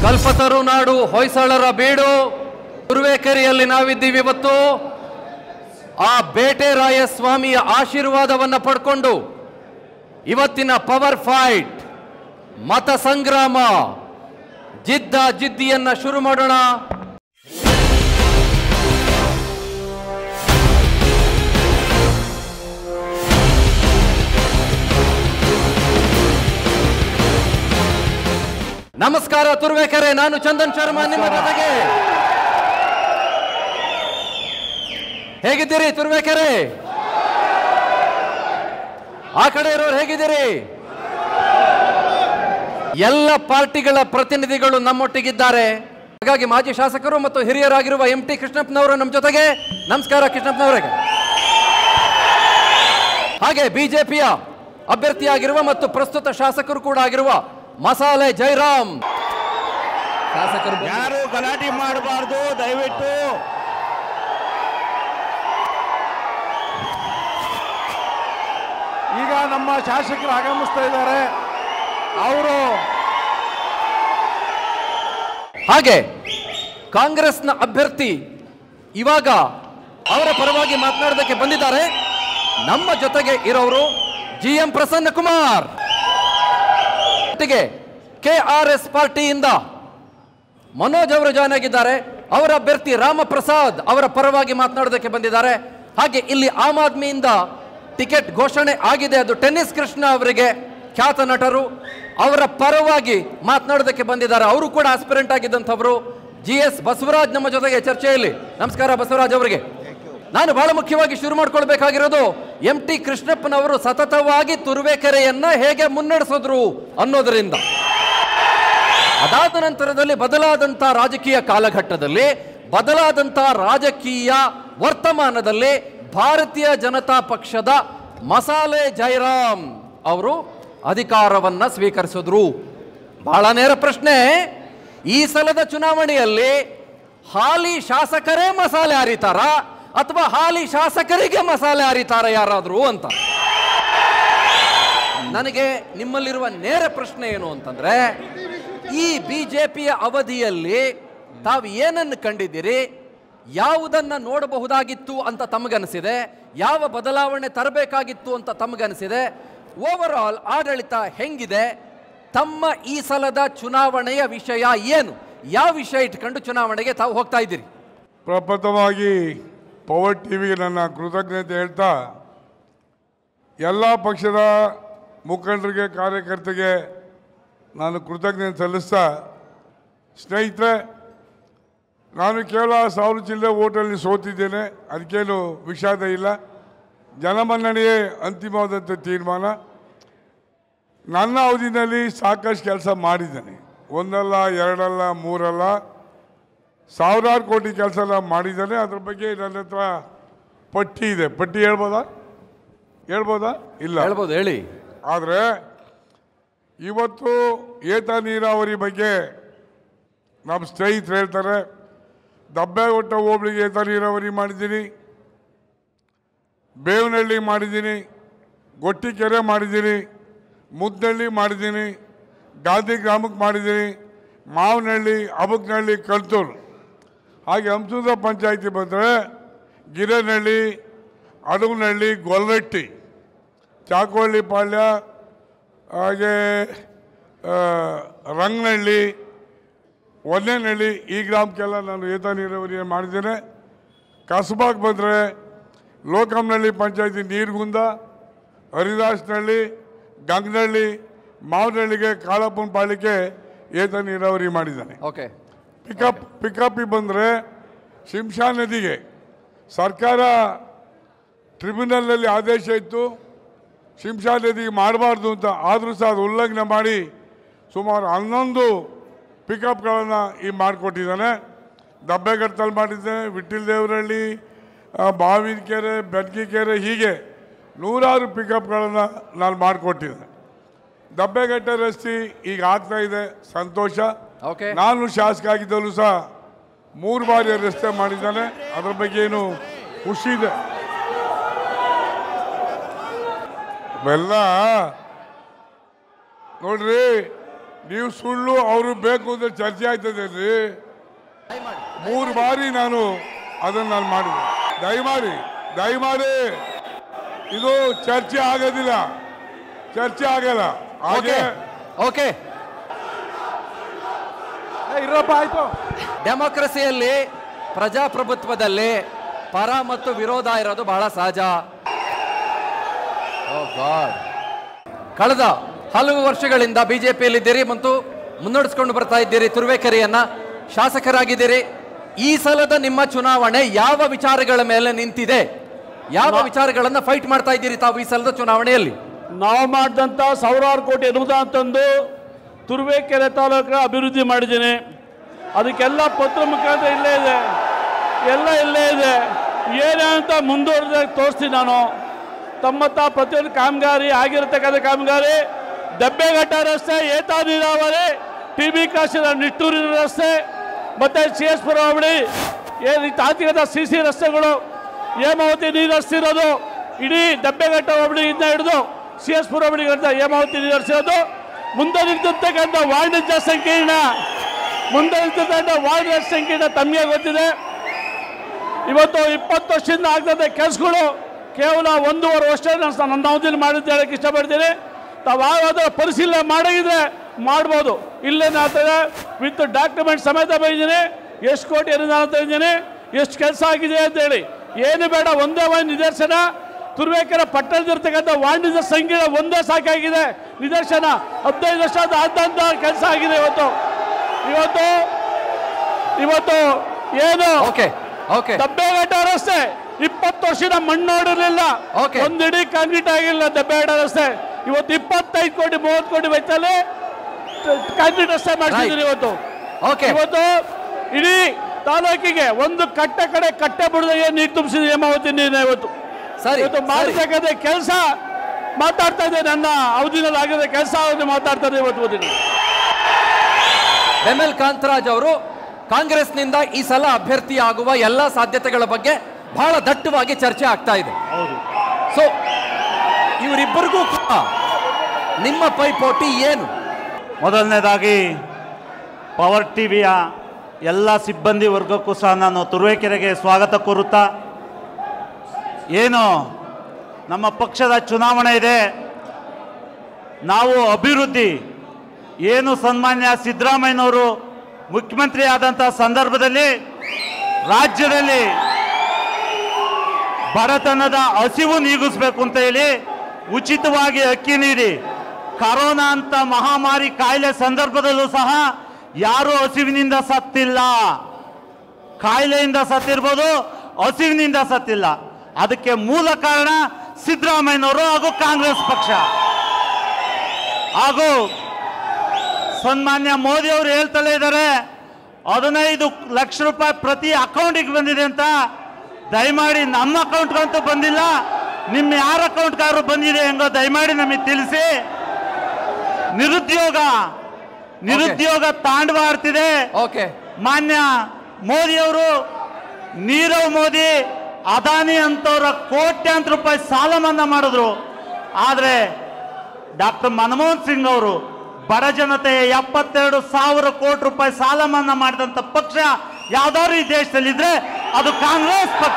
ಕಲ್ಪತರು ನಾಡು ಹೊಯ್ಸಳರ ಬೀಡು ತುರುವೇಕೆರೆಯಲ್ಲಿ ನಾವಿದ್ದೀವಿ ಇವತ್ತು ಆ ಬೇಟೆರಾಯ ಸ್ವಾಮಿಯ ಆಶೀರ್ವಾದವನ್ನ ಪಡ್ಕೊಂಡು ಇವತ್ತಿನ ಪವರ್ ಫೈಟ್ ಮತ ಸಂಗ್ರಾಮ ಜಿದ್ದ ಜಿದ್ದಿಯನ್ನ ಶುರು ಮಾಡೋಣ ನಮಸ್ಕಾರ ತುರುವೇಕೆರೆ ನಾನು ಚಂದನ್ ಶರ್ಮಾ ನಿಮ್ಮ ಜೊತೆಗೆ ಹೇಗಿದ್ದೀರಿ ತುರುವೇಕೆರೆ ಆ ಕಡೆ ಇರೋರು ಹೇಗಿದ್ದೀರಿ ಎಲ್ಲ ಪಾರ್ಟಿಗಳ ಪ್ರತಿನಿಧಿಗಳು ನಮ್ಮೊಟ್ಟಿಗಿದ್ದಾರೆ ಹಾಗಾಗಿ ಮಾಜಿ ಶಾಸಕರು ಮತ್ತು ಹಿರಿಯರಾಗಿರುವ ಎಂ ಟಿ ಕೃಷ್ಣಪ್ಪನವರು ನಮ್ಮ ಜೊತೆಗೆ ನಮಸ್ಕಾರ ಕೃಷ್ಣಪ್ಪನವರಿಗೆ ಹಾಗೆ ಬಿಜೆಪಿಯ ಅಭ್ಯರ್ಥಿಯಾಗಿರುವ ಮತ್ತು ಪ್ರಸ್ತುತ ಶಾಸಕರು ಕೂಡ ಆಗಿರುವ ಮಸಾಲೆ ಜೈರಾಮ್ ಶಾಸಕರು ಬಂದಿದ್ದಾರೆ. ಯಾರು ಗಲಾಟೆ ಮಾಡಬಾರ್ದು ದಯವಿಟ್ಟು ಈಗ ನಮ್ಮ ಶಾಸಕರು ಆಗಮಿಸ್ತಾ ಇದ್ದಾರೆ ಅವರು ಹಾಗೆ ಕಾಂಗ್ರೆಸ್ನ ಅಭ್ಯರ್ಥಿ ಇವಾಗ ಅವರ ಪರವಾಗಿ ಮಾತನಾಡೋದಕ್ಕೆ ಬಂದಿದ್ದಾರೆ ನಮ್ಮ ಜೊತೆಗೆ ಇರೋರು ಜಿ ಎಂ ಪ್ರಸನ್ನ ಕುಮಾರ್ ಜೊತೆಗೆ ಕೆ ಆರ್ ಎಸ್ ಪಾರ್ಟಿಯಿಂದ ಮನೋಜ್ ಅವರು ಜಾಯ್ನ್ ಆಗಿದ್ದಾರೆ ಅವರ ಅಭ್ಯರ್ಥಿ ರಾಮಪ್ರಸಾದ್ ಅವರ ಪರವಾಗಿ ಮಾತನಾಡೋದಕ್ಕೆ ಬಂದಿದ್ದಾರೆ ಹಾಗೆ ಇಲ್ಲಿ ಆಮ್ ಆದ್ಮಿಯಿಂದ ಟಿಕೆಟ್ ಘೋಷಣೆ ಆಗಿದೆ ಅದು ಟೆನ್ನಿಸ್ ಕೃಷ್ಣ ಅವರಿಗೆ ಖ್ಯಾತ ನಟರು ಅವರ ಪರವಾಗಿ ಮಾತನಾಡೋದಕ್ಕೆ ಬಂದಿದ್ದಾರೆ ಅವರು ಕೂಡ ಆಸ್ಪಿರೆಂಟ್ ಆಗಿದ್ದಂಥವರು ಜಿ ಎಸ್ ಬಸವರಾಜ್ ನಮ್ಮ ಜೊತೆಗೆ ಚರ್ಚೆಯಲ್ಲಿ ನಮಸ್ಕಾರ ಬಸವರಾಜ್ ಅವರಿಗೆ ನಾನು ಬಹಳ ಮುಖ್ಯವಾಗಿ ಶುರು ಮಾಡ್ಕೊಳ್ಬೇಕಾಗಿರೋದು ಎಂ ಟಿ ಕೃಷ್ಣಪ್ಪನವರು ಸತತವಾಗಿ ತುರುವೇಕೆರೆಯನ್ನ ಹೇಗೆ ಮುನ್ನಡೆಸಿದ್ರು ಅನ್ನೋದರಿಂದ ಅದಾದ ನಂತರದಲ್ಲಿ ಬದಲಾದಂಥ ರಾಜಕೀಯ ಕಾಲಘಟ್ಟದಲ್ಲಿ ಬದಲಾದಂಥ ರಾಜಕೀಯ ವರ್ತಮಾನದಲ್ಲಿ ಭಾರತೀಯ ಜನತಾ ಪಕ್ಷದ ಮಸಾಲೆ ಜೈರಾಮ್ ಅವರು ಅಧಿಕಾರವನ್ನ ಸ್ವೀಕರಿಸಿದ್ರು ಬಹಳ ನೇರ ಪ್ರಶ್ನೆ ಈ ಸಲದ ಚುನಾವಣೆಯಲ್ಲಿ ಹಾಲಿ ಶಾಸಕರೇ ಮಸಾಲೆ ಅರಿತಾರ ಅಥವಾ ಹಾಲಿ ಶಾಸಕರಿಗೆ ಮಸಾಲೆ ಅರಿತಾರ ಯಾರಾದರೂ ಅಂತ ನನಗೆ ನಿಮ್ಮಲ್ಲಿರುವ ನೇರ ಪ್ರಶ್ನೆ ಏನು ಅಂತಂದ್ರೆ ಈ ಬಿಜೆಪಿಯ ಅವಧಿಯಲ್ಲಿ ತಾವು ಏನನ್ನು ಕಂಡಿದ್ದೀರಿ ಯಾವುದನ್ನ ನೋಡಬಹುದಾಗಿತ್ತು ಅಂತ ತಮಗನಿಸಿದೆ ಯಾವ ಬದಲಾವಣೆ ತರಬೇಕಾಗಿತ್ತು ಅಂತ ತಮಗನಿಸಿದೆ ಓವರ್ ಆಲ್ ಆಡಳಿತ ಹೆಂಗಿದೆ ತಮ್ಮ ಈ ಸಲದ ಚುನಾವಣೆಯ ವಿಷಯ ಏನು ಯಾವ ವಿಷಯ ಇಟ್ಕೊಂಡು ಚುನಾವಣೆಗೆ ತಾವು ಹೋಗ್ತಾ ಇದ್ದೀರಿ ಪ್ರಪ್ರಥಮವಾಗಿ ಪವರ್ ಟಿವಿಗೆ ನನ್ನ ಕೃತಜ್ಞತೆ ಹೇಳ್ತಾ ಎಲ್ಲ ಪಕ್ಷದ ಮುಖಂಡರಿಗೆ ಕಾರ್ಯಕರ್ತರಿಗೆ ನಾನು ಕೃತಜ್ಞತೆ ಸಲ್ಲಿಸ್ತಾ ಸ್ನೇಹಿತರೆ ನಾನು ಕೇವಲ ಸಾವಿರ ಚಿಲ್ಲರೆ ಓಟಲ್ಲಿ ಸೋತಿದ್ದೇನೆ ಅದಕ್ಕೇನು ವಿಷಾದ ಇಲ್ಲ ಜನಮನ್ನಣೆಯೇ ಅಂತಿಮವಾದಂಥ ತೀರ್ಮಾನ ನನ್ನ ಅವಧಿನಲ್ಲಿ ಸಾಕಷ್ಟು ಕೆಲಸ ಮಾಡಿದ್ದೇನೆ ಒಂದಲ್ಲ ಎರಡಲ್ಲ ಮೂರಲ್ಲ ಸಾವಿರಾರು ಕೋಟಿ ಕೆಲಸ ನಾನು ಮಾಡಿದ್ದೇನೆ ಅದ್ರ ಬಗ್ಗೆ ನನ್ನ ಹತ್ರ ಪಟ್ಟಿ ಇದೆ ಪಟ್ಟಿ ಹೇಳ್ಬೋದಾ ಹೇಳ್ಬೋದಾ ಇಲ್ಲ ಹೇಳ್ಬೋದು ಹೇಳಿ ಆದರೆ ಇವತ್ತು ಏತ ನೀರಾವರಿ ಬಗ್ಗೆ ನಮ್ಮ ಸ್ನೇಹಿತರು ಹೇಳ್ತಾರೆ ದಬ್ಬೆಗೊಟ್ಟ ಹೋಬಳಿಗೆ ಏತ ನೀರಾವರಿ ಮಾಡಿದ್ದೀನಿ ಬೇವನಹಳ್ಳಿ ಮಾಡಿದ್ದೀನಿ ಗೊಟ್ಟಿಕೆರೆ ಮಾಡಿದ್ದೀನಿ ಮುದ್ದಳ್ಳಿ ಮಾಡಿದ್ದೀನಿ ಗಾಂಧಿ ಗ್ರಾಮಕ್ಕೆ ಮಾಡಿದ್ದೀನಿ ಮಾವನಹಳ್ಳಿ ಅಬಕ್ನಹಳ್ಳಿ ಕಲ್ತೂರು ಹಾಗೆ ಹಂಸದ ಪಂಚಾಯತಿ ಬಂದರೆ ಗಿರನಹಳ್ಳಿ ಅಡಗನಹಳ್ಳಿ ಗೊಲ್ಲಟ್ಟಿ ಚಾಕೋಹಳ್ಳಿ ಪಾಳ್ಯ ಹಾಗೆ ಆ, ರಂಗನಹಳ್ಳಿ ಒನ್ನೇನಹಳ್ಳಿ ಈ ಗ್ರಾಮಕ್ಕೆಲ್ಲ ನಾನು ಏತ ನೀರಾವರಿ ಮಾಡಿದ್ದೇನೆ ಕಸಬಾಗ್ ಬಂದರೆ ಲೋಕಂನಹಳ್ಳಿ ಪಂಚಾಯತಿ ನೀರ್ಗುಂದ ಹರಿದಾಸ್ನಹಳ್ಳಿ ಗಂಗನಹಳ್ಳಿ ಮಾವನಹಳ್ಳಿಗೆ ಕಾಳಪ್ಪನ ಪಾಳ್ಯಕ್ಕೆ ಏತ ನೀರಾವರಿ ಮಾಡಿದ್ದಾನೆ ಓಕೆ ಪಿಕಪ್ ಪಿಕಪ್ಪಿಗೆ ಬಂದರೆ ಶಿಂಷಾ ನದಿಗೆ ಸರ್ಕಾರ ಟ್ರಿಬ್ಯುನಲ್ನಲ್ಲಿ ಆದೇಶ ಇತ್ತು ಶಿಂಷಾ ನದಿಗೆ ಮಾಡಬಾರ್ದು ಅಂತ ಆದರೂ ಸಹ ಅದು ಉಲ್ಲಂಘನೆ ಮಾಡಿ ಸುಮಾರು ಹನ್ನೊಂದು ಪಿಕಪ್ಗಳನ್ನು ಈ ಮಾಡಿಕೊಟ್ಟಿದ್ದಾನೆ ದಬ್ಬೆಗಟ್ಟಲ್ಲಿ ಮಾಡಿದ್ದೇನೆ ವಿಠ್ಠಲ್ ದೇವರಹಳ್ಳಿ ಬಾವಿನಕೆರೆ ಬೆಡ್ಗಿಕೆರೆ ಹೀಗೆ ನೂರಾರು ಪಿಕಪ್ಗಳನ್ನು ನಾನು ಮಾಡಿಕೊಟ್ಟಿದ್ದೆ ದಬ್ಬೆಗಟ್ಟೆ ರಸ್ತೆ ಈಗ ಆಗ್ತಾ ಇದೆ ಸಂತೋಷ ಓಕೆ ನಾನು ಶಾಸಕ ಆಗಿದ್ದಲ್ಲೂ ಸಹ ಮೂರು ಬಾರಿ ರಸ್ತೆ ಮಾಡಿದ್ದಾನೆ ಅದ್ರ ಬಗ್ಗೆ ಏನು ಖುಷಿ ಇದೆ ಇವೆಲ್ಲ ನೋಡ್ರಿ ನೀವು ಸುಳ್ಳು ಅವರು ಬೇಕು ಅಂತ ಚರ್ಚೆ ಆಯ್ತದೆ ರೀ ಮೂರು ಬಾರಿ ನಾನು ಅದನ್ನು ನಾನು ಮಾಡಿದೆ ದಯಮಾಡಿ ದಯಮಾಡಿ ಇದು ಚರ್ಚೆ ಆಗೋದಿಲ್ಲ ಚರ್ಚೆ ಆಗಲ್ಲ ಓಕೆ ಹಾಗೆ ಓಕೆ ಏ, ಇರಪ್ಪ ಆಯ್ತು ಡೆಮೋಕ್ರಸಿಯಲ್ಲಿ ಪ್ರಜಾಪ್ರಭುತ್ವದಲ್ಲಿ ಪರ ಮತ್ತು ವಿರೋಧ ಇರೋದು ಬಹಳ ಸಹಜ Oh God. ಕಳೆದ ಹಲವು ವರ್ಷಗಳಿಂದ ಬಿಜೆಪಿಯಲ್ಲಿದ್ದೀರಿ ಮತ್ತು ಮುನ್ನಡೆಸ್ಕೊಂಡು ಬರ್ತಾ ಇದ್ದೀರಿ ತುರುವೇಕೆರೆಯನ್ನ ಶಾಸಕರಾಗಿದ್ದೀರಿ ಈ ಸಲದ ನಿಮ್ಮ ಚುನಾವಣೆ ಯಾವ ವಿಚಾರಗಳ ಮೇಲೆ ನಿಂತಿದೆ ಯಾವ ವಿಚಾರಗಳನ್ನ ಫೈಟ್ ಮಾಡ್ತಾ ಇದ್ದೀರಿ ತಾವು ಈ ಸಲದ ಚುನಾವಣೆಯಲ್ಲಿ ನಾವು ಮಾಡಿದಂಥ ಸಾವಿರಾರು ಕೋಟಿ ಅನುದಾನ ತಂದು ತುರುವೇಕೆರೆ ತಾಲೂಕು ಅಭಿವೃದ್ಧಿ ಮಾಡಿದ್ದೀನಿ ಅದಕ್ಕೆಲ್ಲ ಪತ್ರ ಮುಖಾಂತರ ಇಲ್ಲೇ ಇದೆ ಎಲ್ಲ ಇಲ್ಲೇ ಇದೆ ಏನೇ ಅಂತ ಮುಂದುವರೆದಾಗ ತೋರಿಸ್ತೀನಿ ನಾನು ತಮ್ಮತ್ತ ಪ್ರತಿಯೊಂದು ಕಾಮಗಾರಿ ಆಗಿರತಕ್ಕಂಥ ಕಾಮಗಾರಿ ದಬ್ಬೆಘಟ್ಟ ರಸ್ತೆ ಏತಾ ನೀರಾವರಿ ಟಿ ಬಿ ಕಾಶಿನ ನಿಟ್ಟೂರಿನ ರಸ್ತೆ ಮತ್ತು ಸಿ ಎಸ್ ಪುರ ಹೋಬಳಿ ಏನು ತಾಂತ್ರಿಕದ ಸಿ ಸಿ ರಸ್ತೆಗಳು ಹೇಮಾವತಿ ನೀರು ಹರಿಸಿರೋದು ಇಡೀ ದಬ್ಬೆಘಟ್ಟ ಹೋಬಳಿಯಿಂದ ಹಿಡಿದು ಸಿ ಎಸ್ ಪುರ ಹೋಬಳಿಗಂತ ಹೇಮಾವತಿ ನೀರು ಹರಿಸಿರೋದು ಮುಂದೆ ನಿಂತಿರ್ತಕ್ಕಂಥ ವಾಣಿಜ್ಯ ಸಂಕೀರ್ಣ ಮುಂದೆ ನಿಂತಿರ್ತಕ್ಕಂಥ ವಾಣಿಜ್ಯ ಸಂಕೀರ್ಣ ತಮಗೆ ಗೊತ್ತಿದೆ ಇವತ್ತು ಇಪ್ಪತ್ತು ವರ್ಷದಿಂದ ಆಗ್ತದೆ ಕೆಲಸಗಳು ಕೇವಲ ಒಂದೂವರೆ ವರ್ಷ ನಾನು ನನ್ನ ಅವಧಿಯಲ್ಲಿ ಮಾಡಿದ್ದು ಹೇಳಕ್ಕೆ ಇಷ್ಟಪಡ್ತೀನಿ ತಾವು ಯಾವ್ದಾದ್ರು ಪರಿಶೀಲನೆ ಮಾಡಿದ್ರೆ ಮಾಡ್ಬೋದು ಇಲ್ಲೇನಾಗ್ತದೆ ವಿತ್ ಡಾಕ್ಯುಮೆಂಟ್ ಸಮೇತ ಬಂದಿದ್ದೀನಿ ಎಷ್ಟು ಕೋಟಿ ಅನುದಾನ ತಂದಿದ್ದೀನಿ ಎಷ್ಟು ಕೆಲಸ ಆಗಿದೆ ಅಂತೇಳಿ ಏನು ಬೇಡ ಒಂದೇ ಒಂದು ನಿದರ್ಶನ ತುರ್ಬೇಕರ ಪಟ್ಟಣದಿರ್ತಕ್ಕಂಥ ವಾಣಿಜ್ಯ ಸಂಕೀರ್ಣ ಒಂದೇ ಸಾಕಾಗಿದೆ ನಿದರ್ಶನ ಹದಿನೈದು ವರ್ಷ ಆದಂತ ಕೆಲಸ ಆಗಿದೆ ಇವತ್ತು ಇವತ್ತು ಇವತ್ತು ಏನು ಓಕೆ ಓಕೆ ದಬ್ಬೆಘಟ್ಟ ರಸ್ತೆ ಇಪ್ಪತ್ತು ವರ್ಷದ ಮಣ್ಣು ನೋಡಿರ್ಲಿಲ್ಲ Okay. ಒಂದಿಡೀ ಕಾಂಕ್ರೀಟ್ ಆಗಿಲ್ಲ ದಬ್ಬೆಘಟ್ಟ ರಸ್ತೆ ಇವತ್ತು ಇಪ್ಪತ್ತೈದು ಕೋಟಿ ಮೂವತ್ತು ಕೋಟಿ ವೆಚ್ಚದಲ್ಲಿ ಕಾಂಕ್ರೀಟ್ ರಸ್ತೆ ಮಾಡಿಸಿದ್ರು ಇವತ್ತು ಓಕೆ ಇವತ್ತು ಇಡೀ ತಾಲೂಕಿಗೆ ಒಂದು ಕಟ್ಟೆ ಕಡೆ ಕಟ್ಟೆ ಬಿಡದೆ ನೀರು ತುಂಬಿಸಿದ ಹೇಮಾವತಿ ನೀರಿನ ಇವತ್ತು ಸರಿ ಇವತ್ತು ಸರಿ. ಮಾಡತಕ್ಕಂಥ ಕೆಲಸ ಮಾತಾಡ್ತಾ ಇದೆ ನನ್ನ ಅವಧಿನಲ್ಲಿ ಆಗಿರೋ ಕೆಲಸ ಮಾತಾಡ್ತಾ ಇದೆ ಇವತ್ತು ಓದಿನಿ ಎಂ ಎಲ್ ಕಾಂತರಾಜ್ ಅವರು ಕಾಂಗ್ರೆಸ್ನಿಂದ ಈ ಸಲ ಅಭ್ಯರ್ಥಿ ಆಗುವ ಎಲ್ಲ ಸಾಧ್ಯತೆಗಳ ಬಗ್ಗೆ ಬಹಳ ದಟ್ಟವಾಗಿ ಚರ್ಚೆ ಆಗ್ತಾ ಇದೆ ಹೌದು ಸೊ ಇವರಿಬ್ಬರಿಗೂ ಕೂಡ ನಿಮ್ಮ ಪೈಪೋಟಿ ಏನು ಮೊದಲನೇದಾಗಿ ಪವರ್ ಟಿವಿಯ ಎಲ್ಲ ಸಿಬ್ಬಂದಿ ವರ್ಗಕ್ಕೂ ಸಹ ನಾನು ತುರುವೇಕೆರೆಗೆ ಸ್ವಾಗತ ಕೋರುತ್ತಾ ಏನು ನಮ್ಮ ಪಕ್ಷದ ಚುನಾವಣೆ ಇದೆ ನಾವು ಅಭಿವೃದ್ಧಿ ಏನು ಸನ್ಮಾನ್ಯ ಸಿದ್ದರಾಮಯ್ಯನವರು ಮುಖ್ಯಮಂತ್ರಿ ಆದಂಥ ಸಂದರ್ಭದಲ್ಲಿ ರಾಜ್ಯದಲ್ಲಿ ಬಡತನದ ಹಸಿವು ನೀಗಿಸ್ಬೇಕು ಅಂತ ಹೇಳಿ ಉಚಿತವಾಗಿ ಅಕ್ಕಿ ನೀಡಿ ಕರೋನಾ ಅಂತ ಮಹಾಮಾರಿ ಕಾಯಿಲೆ ಸಂದರ್ಭದಲ್ಲೂ ಸಹ ಯಾರೂ ಹಸಿವಿನಿಂದ ಸತ್ತಿಲ್ಲ ಕಾಯಿಲೆಯಿಂದ ಸತ್ತಿರ್ಬೋದು ಹಸಿವಿನಿಂದ ಸತ್ತಿಲ್ಲ ಅದಕ್ಕೆ ಮೂಲ ಕಾರಣ ಸಿದ್ದರಾಮಯ್ಯನವರು ಹಾಗೂ ಕಾಂಗ್ರೆಸ್ ಪಕ್ಷ ಹಾಗೂ ಸನ್ಮಾನ್ಯ ಮೋದಿ ಅವರು ಹೇಳ್ತಲೇ ಇದ್ದಾರೆ ಹದಿನೈದು ಲಕ್ಷ ರೂಪಾಯಿ ಪ್ರತಿ ಅಕೌಂಟಿಗೆ ಬಂದಿದೆ ಅಂತ ದಯಮಾಡಿ ನಮ್ಮ ಅಕೌಂಟ್ಗಂತೂ ಬಂದಿಲ್ಲ ನಿಮ್ಮ ಯಾರ ಅಕೌಂಟ್ಗಾರು ಬಂದಿದೆ ಹೆಂಗೋ ದಯಮಾಡಿ ನಮಗೆ ತಿಳಿಸಿ ನಿರುದ್ಯೋಗ ನಿರುದ್ಯೋಗ ತಾಂಡವ ಆಡ್ತಿದೆ ಓಕೆ ಮಾನ್ಯ ಮೋದಿಯವರು ನೀರವ್ ಮೋದಿ ಅದಾನಿ ಅಂತವ್ರ ಕೋಟ್ಯಾಂತರ ರೂಪಾಯಿ ಸಾಲ ಮನ್ನಾ ಮಾಡಿದ್ರು ಆದರೆ ಡಾಕ್ಟರ್ ಮನಮೋಹನ್ ಸಿಂಗ್ ಅವರು ಬಡ ಜನತೆಯ ಎಪ್ಪತ್ತೆರಡು ಸಾವಿರ ಕೋಟಿ ರೂಪಾಯಿ ಸಾಲ ಮನ್ನಾ ಮಾಡಿದಂಥ ಪಕ್ಷ ಯಾವ್ದಾದ್ರು ಈ ದೇಶದಲ್ಲಿದ್ರೆ ಅದು ಕಾಂಗ್ರೆಸ್ ಪಕ್ಷ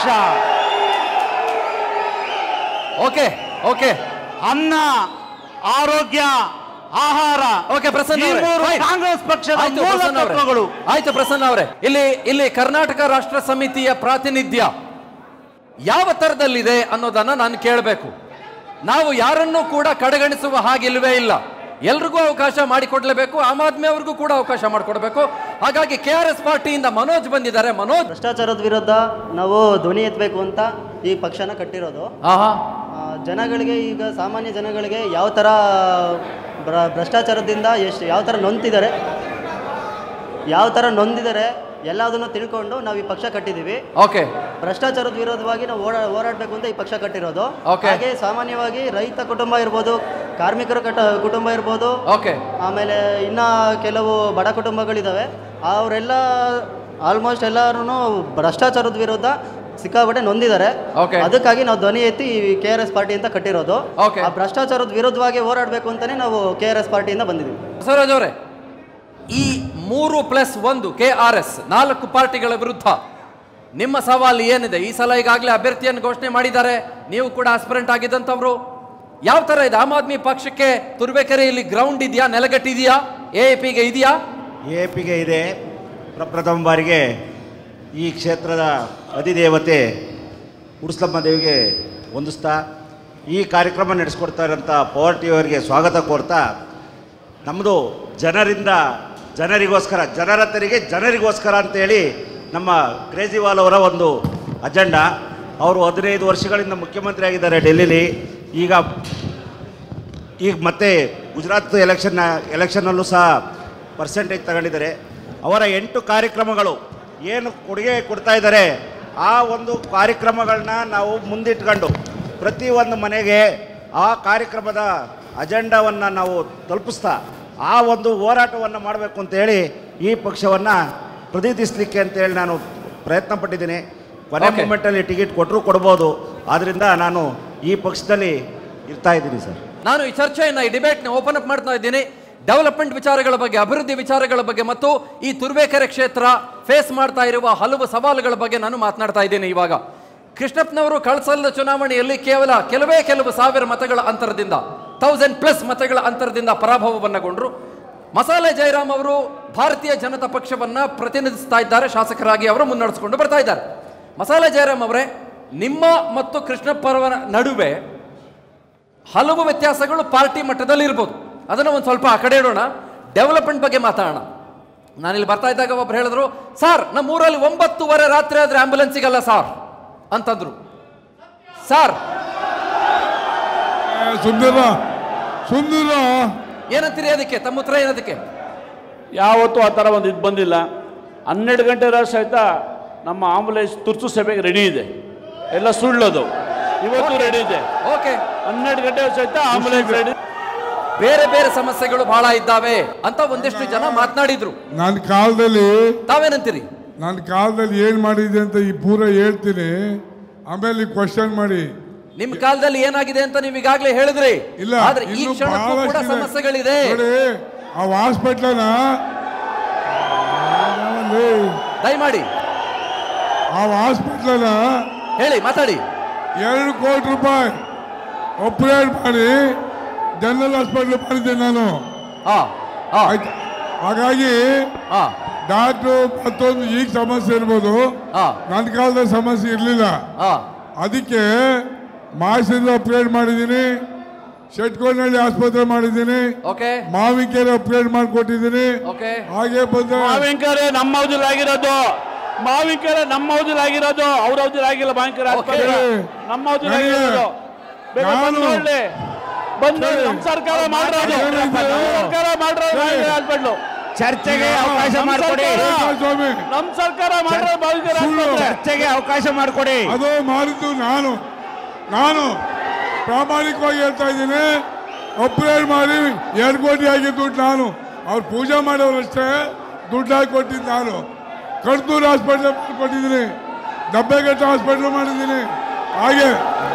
ಓಕೆ ಓಕೆ ಅನ್ನ ಆರೋಗ್ಯ ಆಹಾರ ಓಕೆ ಪ್ರಸನ್ನ ಈ ಅವರೇ, ಮೂರು fine. ಕಾಂಗ್ರೆಸ್ ಪಕ್ಷದ ಆಯ್ತು ಮೂಲ ಪ್ರಸನ್ನ ಅವರೇ. ತತ್ವಗಳು ಆಯ್ತು ಪ್ರಸನ್ನ ಅವರೇ ಇಲ್ಲಿ ಇಲ್ಲಿ ಕರ್ನಾಟಕ ರಾಷ್ಟ್ರ ಸಮಿತಿಯ ಪ್ರಾತಿನಿಧ್ಯ ಯಾವ ತರದಲ್ಲಿದೆ ಅನ್ನೋದನ್ನ ನಾನು ಕೇಳಬೇಕು ನಾವು ಯಾರನ್ನೂ ಕೂಡ ಕಡೆಗಣಿಸುವ ಹಾಗಿಲ್ವೇ ಇಲ್ಲ ಎಲ್ರಿಗೂ ಅವಕಾಶ ಮಾಡಿಕೊಡ್ಲೇಬೇಕು ಆಮ್ ಆದ್ಮಿ ಅವ್ರಿಗೂ ಕೂಡ ಅವಕಾಶ ಮಾಡಿಕೊಡ್ಬೇಕು ಹಾಗಾಗಿ ಕೆ ಆರ್ ಎಸ್ ಪಾರ್ಟಿಯಿಂದ ಮನೋಜ್ ಬಂದಿದ್ದಾರೆ ಮನೋಜ್ ಭ್ರಷ್ಟಾಚಾರದ ವಿರುದ್ಧ ನಾವು ಧ್ವನಿ ಎತ್ತಬೇಕು ಅಂತ ಈ ಪಕ್ಷನ ಕಟ್ಟಿರೋದು ಆಹಾ ಆ, ಜನಗಳಿಗೆ ಈಗ ಸಾಮಾನ್ಯ ಜನಗಳಿಗೆ ಯಾವ ಥರ ಭ್ರ ಭ್ರಷ್ಟಾಚಾರದಿಂದ ಎಷ್ಟು ಯಾವ ಥರ ನೊಂತಿದ್ದಾರೆ ಯಾವ ಥರ ನೊಂದಿದ್ದಾರೆ ಎಲ್ಲದನ್ನು ತಿಳ್ಕೊಂಡು ನಾವು ಈ ಪಕ್ಷ ಕಟ್ಟಿದ್ದೀವಿ ಓಕೆ ಭ್ರಷ್ಟಾಚಾರದ ವಿರೋಧವಾಗಿ ನಾವು ಓಡಾ ಓಡಾಡಬೇಕು ಅಂತ ಈ ಪಕ್ಷ ಕಟ್ಟಿರೋದು Okay. ಹಾಗೆ ಸಾಮಾನ್ಯವಾಗಿ ರೈತ ಕುಟುಂಬ ಇರ್ಬೋದು ಕಾರ್ಮಿಕರ ಕಟ ಕುಟುಂಬ ಇರ್ಬೋದು ಓಕೆ ಆಮೇಲೆ ಇನ್ನ ಕೆಲವು ಬಡ ಕುಟುಂಬಗಳಿದ್ದಾವೆ ಅವರೆಲ್ಲ ಆಲ್ಮೋಸ್ಟ್ ಎಲ್ಲರೂ ಭ್ರಷ್ಟಾಚಾರದ ವಿರುದ್ಧ ಸಿಕ್ಕಾಪಟ್ಟೆ ನೊಂದಿದ್ದಾರೆ Okay. ಅದಕ್ಕಾಗಿ ನಾವು ಧ್ವನಿ ಎತ್ತಿ ಕೆ ಆರ್ ಎಸ್ ಪಾರ್ಟಿ ಅಂತ ಕಟ್ಟಿರೋದು Okay. ಆ ಭ್ರಷ್ಟಾಚಾರದ ವಿರುದ್ಧವಾಗಿ ಹೋರಾಡಬೇಕು ಅಂತಾನೆ ನಾವು ಕೆ ಆರ್ ಎಸ್ ಪಾರ್ಟಿಯಿಂದ ಬಂದಿದ್ದೀವಿ ಬಸವರಾಜ್ ಅವರೇ ಈ ಮೂರು ಪ್ಲಸ್ ಒಂದು ಕೆ ಆರ್ ಎಸ್ ನಾಲ್ಕು ಪಾರ್ಟಿಗಳ ವಿರುದ್ಧ ನಿಮ್ಮ ಸವಾಲು ಏನಿದೆ ಈ ಸಲ ಈಗಾಗಲೇ ಅಭ್ಯರ್ಥಿಯನ್ನು ಘೋಷಣೆ ಮಾಡಿದ್ದಾರೆ ನೀವು ಕೂಡ ಆಸ್ಪಿರೆಂಟ್ ಆಗಿದ್ದಂಥವ್ರು ಯಾವ ಥರ ಇದೆ ಆಮ್ ಆದ್ಮಿ ಪಕ್ಷಕ್ಕೆ ತುರ್ಬೇಕೆರೆಯಲ್ಲಿ ಗ್ರೌಂಡ್ ಇದೆಯಾ ನೆಲಗಟ್ಟಿದೆಯಾ ಎ ಪಿಗೆ ಇದೆಯಾ ಎ ಪಿಗೆ ಇದೆ ಪ್ರಪ್ರಥಮ ಬಾರಿಗೆ ಈ ಕ್ಷೇತ್ರದ ಅಧಿದೇವತೆ ಉರ್ಸ್ಲಮ್ಮ ದೇವಿಗೆ ಹೊಂದಿಸ್ತಾ ಈ ಕಾರ್ಯಕ್ರಮ ನಡೆಸ್ಕೊಡ್ತಾ ಇರೋಂಥ ಪವರ್ ಟಿ ಅವರಿಗೆ ಸ್ವಾಗತ ಕೋರ್ತಾ ನಮ್ಮದು ಜನರಿಂದ ಜನರಿಗೋಸ್ಕರ ಜನರ ತೆರಿಗೆ ಜನರಿಗೋಸ್ಕರ ಅಂತೇಳಿ ನಮ್ಮ ಕೇಜ್ರಿವಾಲ್ ಅವರ ಒಂದು ಅಜೆಂಡಾ ಅವರು ಹದಿನೈದು ವರ್ಷಗಳಿಂದ ಮುಖ್ಯಮಂತ್ರಿ ಆಗಿದ್ದಾರೆ ಡೆಲ್ಲಿಲಿ ಈಗ ಈಗ ಮತ್ತೆ ಗುಜರಾತ್ ಎಲೆಕ್ಷನ್ ಎಲೆಕ್ಷನ್ನಲ್ಲೂ ಸಹ ಪರ್ಸೆಂಟೇಜ್ ತಗೊಂಡಿದ್ದಾರೆ ಅವರ ಎಂಟು ಕಾರ್ಯಕ್ರಮಗಳು ಏನು ಕೊಡುಗೆ ಕೊಡ್ತಾ ಇದ್ದಾರೆ ಆ ಒಂದು ಕಾರ್ಯಕ್ರಮಗಳನ್ನ ನಾವು ಮುಂದಿಟ್ಕೊಂಡು ಪ್ರತಿ ಒಂದು ಮನೆಗೆ ಆ ಕಾರ್ಯಕ್ರಮದ ಅಜೆಂಡಾವನ್ನು ನಾವು ತಲುಪಿಸ್ತಾ ಆ ಒಂದು ಹೋರಾಟವನ್ನು ಮಾಡಬೇಕು ಅಂತೇಳಿ ಈ ಪಕ್ಷವನ್ನು ಪ್ರತಿನಿಧಿಸಲಿಕ್ಕೆ ಅಂತೇಳಿ ನಾನು ಪ್ರಯತ್ನ ಪಟ್ಟಿದ್ದೀನಿ ಕೊನೆ Okay. ಮೂಮೆಂಟಲ್ಲಿ ಟಿಕೆಟ್ ಕೊಟ್ಟರು ಕೊಡ್ಬೋದು ಆದ್ದರಿಂದ ನಾನು ಈ ಪಕ್ಷದಲ್ಲಿ ಇರ್ತಾ ಇದ್ದೀನಿ ಸರ್ ನಾನು ಈ ಚರ್ಚೆಯನ್ನ ಈ ಡಿಬೇಟ್ನ ಓಪನ್ ಅಪ್ ಮಾಡ್ತಾ ಇದ್ದೀನಿ ಡೆವಲಪ್ಮೆಂಟ್ ವಿಚಾರಗಳ ಬಗ್ಗೆ ಅಭಿವೃದ್ಧಿ ವಿಚಾರಗಳ ಬಗ್ಗೆ ಮತ್ತು ಈ ತುರ್ಬೇಕೆರೆ ಕ್ಷೇತ್ರ ಫೇಸ್ ಮಾಡ್ತಾ ಇರುವ ಹಲವು ಸವಾಲುಗಳ ಬಗ್ಗೆ ನಾನು ಮಾತನಾಡ್ತಾ ಇದ್ದೀನಿ ಇವಾಗ ಕೃಷ್ಣಪ್ಪನವರು ಕಳಸಲದ ಚುನಾವಣೆಯಲ್ಲಿ ಕೇವಲ ಕೆಲವೇ ಕೆಲವು ಸಾವಿರ ಮತಗಳ ಅಂತರದಿಂದ ತೌಸಂಡ್ ಪ್ಲಸ್ ಮತಗಳ ಅಂತರದಿಂದ ಪರಾಭವವನ್ನಗೊಂಡ್ರು ಮಸಾಲೆ ಜಯರಾಮ್ ಅವರು ಭಾರತೀಯ ಜನತಾ ಪಕ್ಷವನ್ನ ಪ್ರತಿನಿಧಿಸ್ತಾ ಇದ್ದಾರೆ ಶಾಸಕರಾಗಿ ಅವರು ಮುನ್ನಡೆಸಿಕೊಂಡು ಬರ್ತಾ ಇದ್ದಾರೆ ಮಸಾಲೆ ಜಯರಾಮ್ ಅವರೇ ನಿಮ್ಮ ಮತ್ತು ಕೃಷ್ಣಪ್ಪರವರ ನಡುವೆ ಹಲವು ವ್ಯತ್ಯಾಸಗಳು ಪಾರ್ಟಿ ಮಟ್ಟದಲ್ಲಿ ಇರ್ಬೋದು ಅದನ್ನು ಒಂದು ಸ್ವಲ್ಪ ಆ ಕಡೆ ಇಡೋಣ ಡೆವಲಪ್ಮೆಂಟ್ ಬಗ್ಗೆ ಮಾತಾಡೋಣ ನಾನಿಲ್ಲಿ ಬರ್ತಾ ಇದ್ದಾಗ ಒಬ್ರು ಹೇಳಿದ್ರು ಸರ್ ನಮ್ಮ ಊರಲ್ಲಿ ಒಂಬತ್ತುವರೆ ರಾತ್ರಿ ಆದ್ರೆ ಆಂಬ್ಯುಲೆನ್ಸ್ ಸಿಗಲ್ಲ ಸಾರ್ ಅಂತಂದ್ರು ಸರ್ ಸುಂದರ ಸುಂದರ ಏನಂತೀರಿ ಅದಕ್ಕೆ ತಮ್ಮ ಉತ್ತರ ಏನದಕ್ಕೆ ಯಾವತ್ತೂ ಆ ಥರ ಒಂದು ಇದು ಬಂದಿಲ್ಲ ಹನ್ನೆರಡು ಗಂಟೆ ಸಹಿತ ನಮ್ಮ ಆಂಬುಲೆನ್ಸ್ ತುರ್ತು ಸೇವೆಗೆ ರೆಡಿ ಇದೆ ಎಲ್ಲ ಸುಳ್ಳದು ಇವತ್ತು ರೆಡಿ ಇದೆ ಓಕೆ ಹನ್ನೆರಡು ಗಂಟೆ ಸಹಿತ ಆಂಬುಲೆನ್ಸ್ ರೆಡಿ ಬೇರೆ ಬೇರೆ ಸಮಸ್ಯೆಗಳು ಬಹಳ ಇದ್ದಾವೆ ಅಂತ ಒಂದಿಷ್ಟು ಜನ ಮಾತನಾಡಿದ್ರು ನನ್ನ ಕಾಲದಲ್ಲಿ ತಾವೇನಂತೀರಿ ನನ್ನ ಕಾಲದಲ್ಲಿ ಏನು ಮಾಡಿದೆ ಅಂತ ಈ ಪೂರ ಹೇಳ್ತೀನಿ ಆಮೇಲೆ ಕ್ವಶನ್ ಮಾಡಿ ನಿಮ್ ಕಾಲದಲ್ಲಿ ಏನಾಗಿದೆ ಅಂತ ನೀವು ಈಗಾಗಲೇ ಹೇಳಿದ್ರಿ ಇಲ್ಲ ಆದ್ರೆ ಈ ಇನ್ನು ಕ್ಷಣಕ್ಕೂ ಕೂಡ ಬಹಳಷ್ಟಿದೆ. ಸಮಸ್ಯೆಗಳಿದೆ ನೋಡಿ ಆ ಹಾಸ್ಪಿಟ್ಲನ ದಯಮಾಡಿ ಆ ಹಾಸ್ಪಿಟ್ಲನ ಹೇಳಿ ಮಾತಾಡಿ ಎರಡು ಕೋಟಿ ರೂಪಾಯಿ ಆಪರೇಟ್ ಮಾಡಿ ಜನರಲ್ ಹಾಸ್ಪಿಟ್ಲ್ ಮಾಡಿದ್ದೆ ನಾನು ಹಾ ಹಾ ಆಯ್ತು ಹಾಗಾಗಿ ಹಾ ಡಾಕ್ಟ್ರು ಮತ್ತೊಂದು ಈಗ ಸಮಸ್ಯೆ ಇರ್ಬೋದು ಹಾ ನನ್ನ ಕಾಲದಲ್ಲಿ ಸಮಸ್ಯೆ ಇರಲಿಲ್ಲ ಹಾ ಅದಕ್ಕೆ ಮಾಸಿಂದ ಅಪ್ಗ್ರೇಡ್ ಮಾಡಿದ್ದೀನಿ ಶೆಟ್ಕೋನಹಳ್ಳಿ ಆಸ್ಪತ್ರೆ ಮಾಡಿದ್ದೀನಿ ಓಕೆ ಮಾವಿಕೆರೆ ಅಪ್ಗ್ರೇಡ್ ಮಾಡಿಕೊಟ್ಟಿದ್ದೀನಿ ಓಕೆ ಹಾಗೆ ಬಂದ ಮಾವಿನಕೆರೆ ನಮ್ಮ ಅವಧಿಲಿ ಆಗಿರೋದು ಮಾವಿನಕೆರೆ ನಮ್ಮ ಅವಧಿಲಿ ಆಗಿರೋದು ಅವ್ರ ಅವಧಿಲಿ ಆಗಿಲ್ಲ ಮಾವಿನಕೆರೆ ಆಸ್ಪತ್ರೆ Okay. ನಮ್ಮ ಅವಧಿಲಿ ನನಗೆ ಆಗಿರೋದು ಬೇಗ ಬಂದು ನಾನು- ನೋಡ್ಲಿ ಬಂದು ನೋಡಿ, ಸರಿ. ನಮ್ಮ ಸರ್ಕಾರ ಮಾಡಿರೋದು ಏನಿದೆ? ನಮ್ಮ ಸರ್ಕಾರ ಮಾಡಿರೋದು ಮಾವಿನಕೆರೆ ಹಾಸ್ಪಿಟ್ಲು ಚರ್ಚೆಗೆ ಅವಕಾಶ ನಮ್ಮ ಮಾಡಿಕೊಡಿ ಸರ್ಕಾರ- ಸ್ವಾಮಿ ನಮ್ಮ ಸರ್ಕಾರ ಮಾಡಿರೋದು ಮಾವಿನಕೆರೆ ಸುಳ್ಳು. ಆಸ್ಪತ್ರೆ ಚರ್ಚೆಗೆ ಅವಕಾಶ ಮಾಡಿಕೊಡಿ ಅದು ಮಾಡಿದ್ದು ನಾನು ನಾನು ಪ್ರಾಮಾಣಿಕವಾಗಿ ಹೇಳ್ತಾ ಇದ್ದೀನಿ ಅಪ್ಗ್ರೇಡ್ ಮಾಡಿ ಎರಡು ಕೋಟಿ ಆಗಿದ್ದು ದುಡ್ಡು ನಾನು ಅವ್ರು ಪೂಜೆ ಮಾಡೋರಷ್ಟೇ ದುಡ್ಡು ಹಾಕಿ ಕೊಟ್ಟಿದ್ದು ನಾನು ಕಡ್ದೂರು ಹಾಸ್ಪಿಟ್ಲ್ ಕೊಟ್ಟಿದ್ದೀನಿ ದಬ್ಬೆಘಟ್ಟ ಹಾಸ್ಪಿಟ್ಲ್ ಮಾಡಿದ್ದೀನಿ ಹಾಗೆ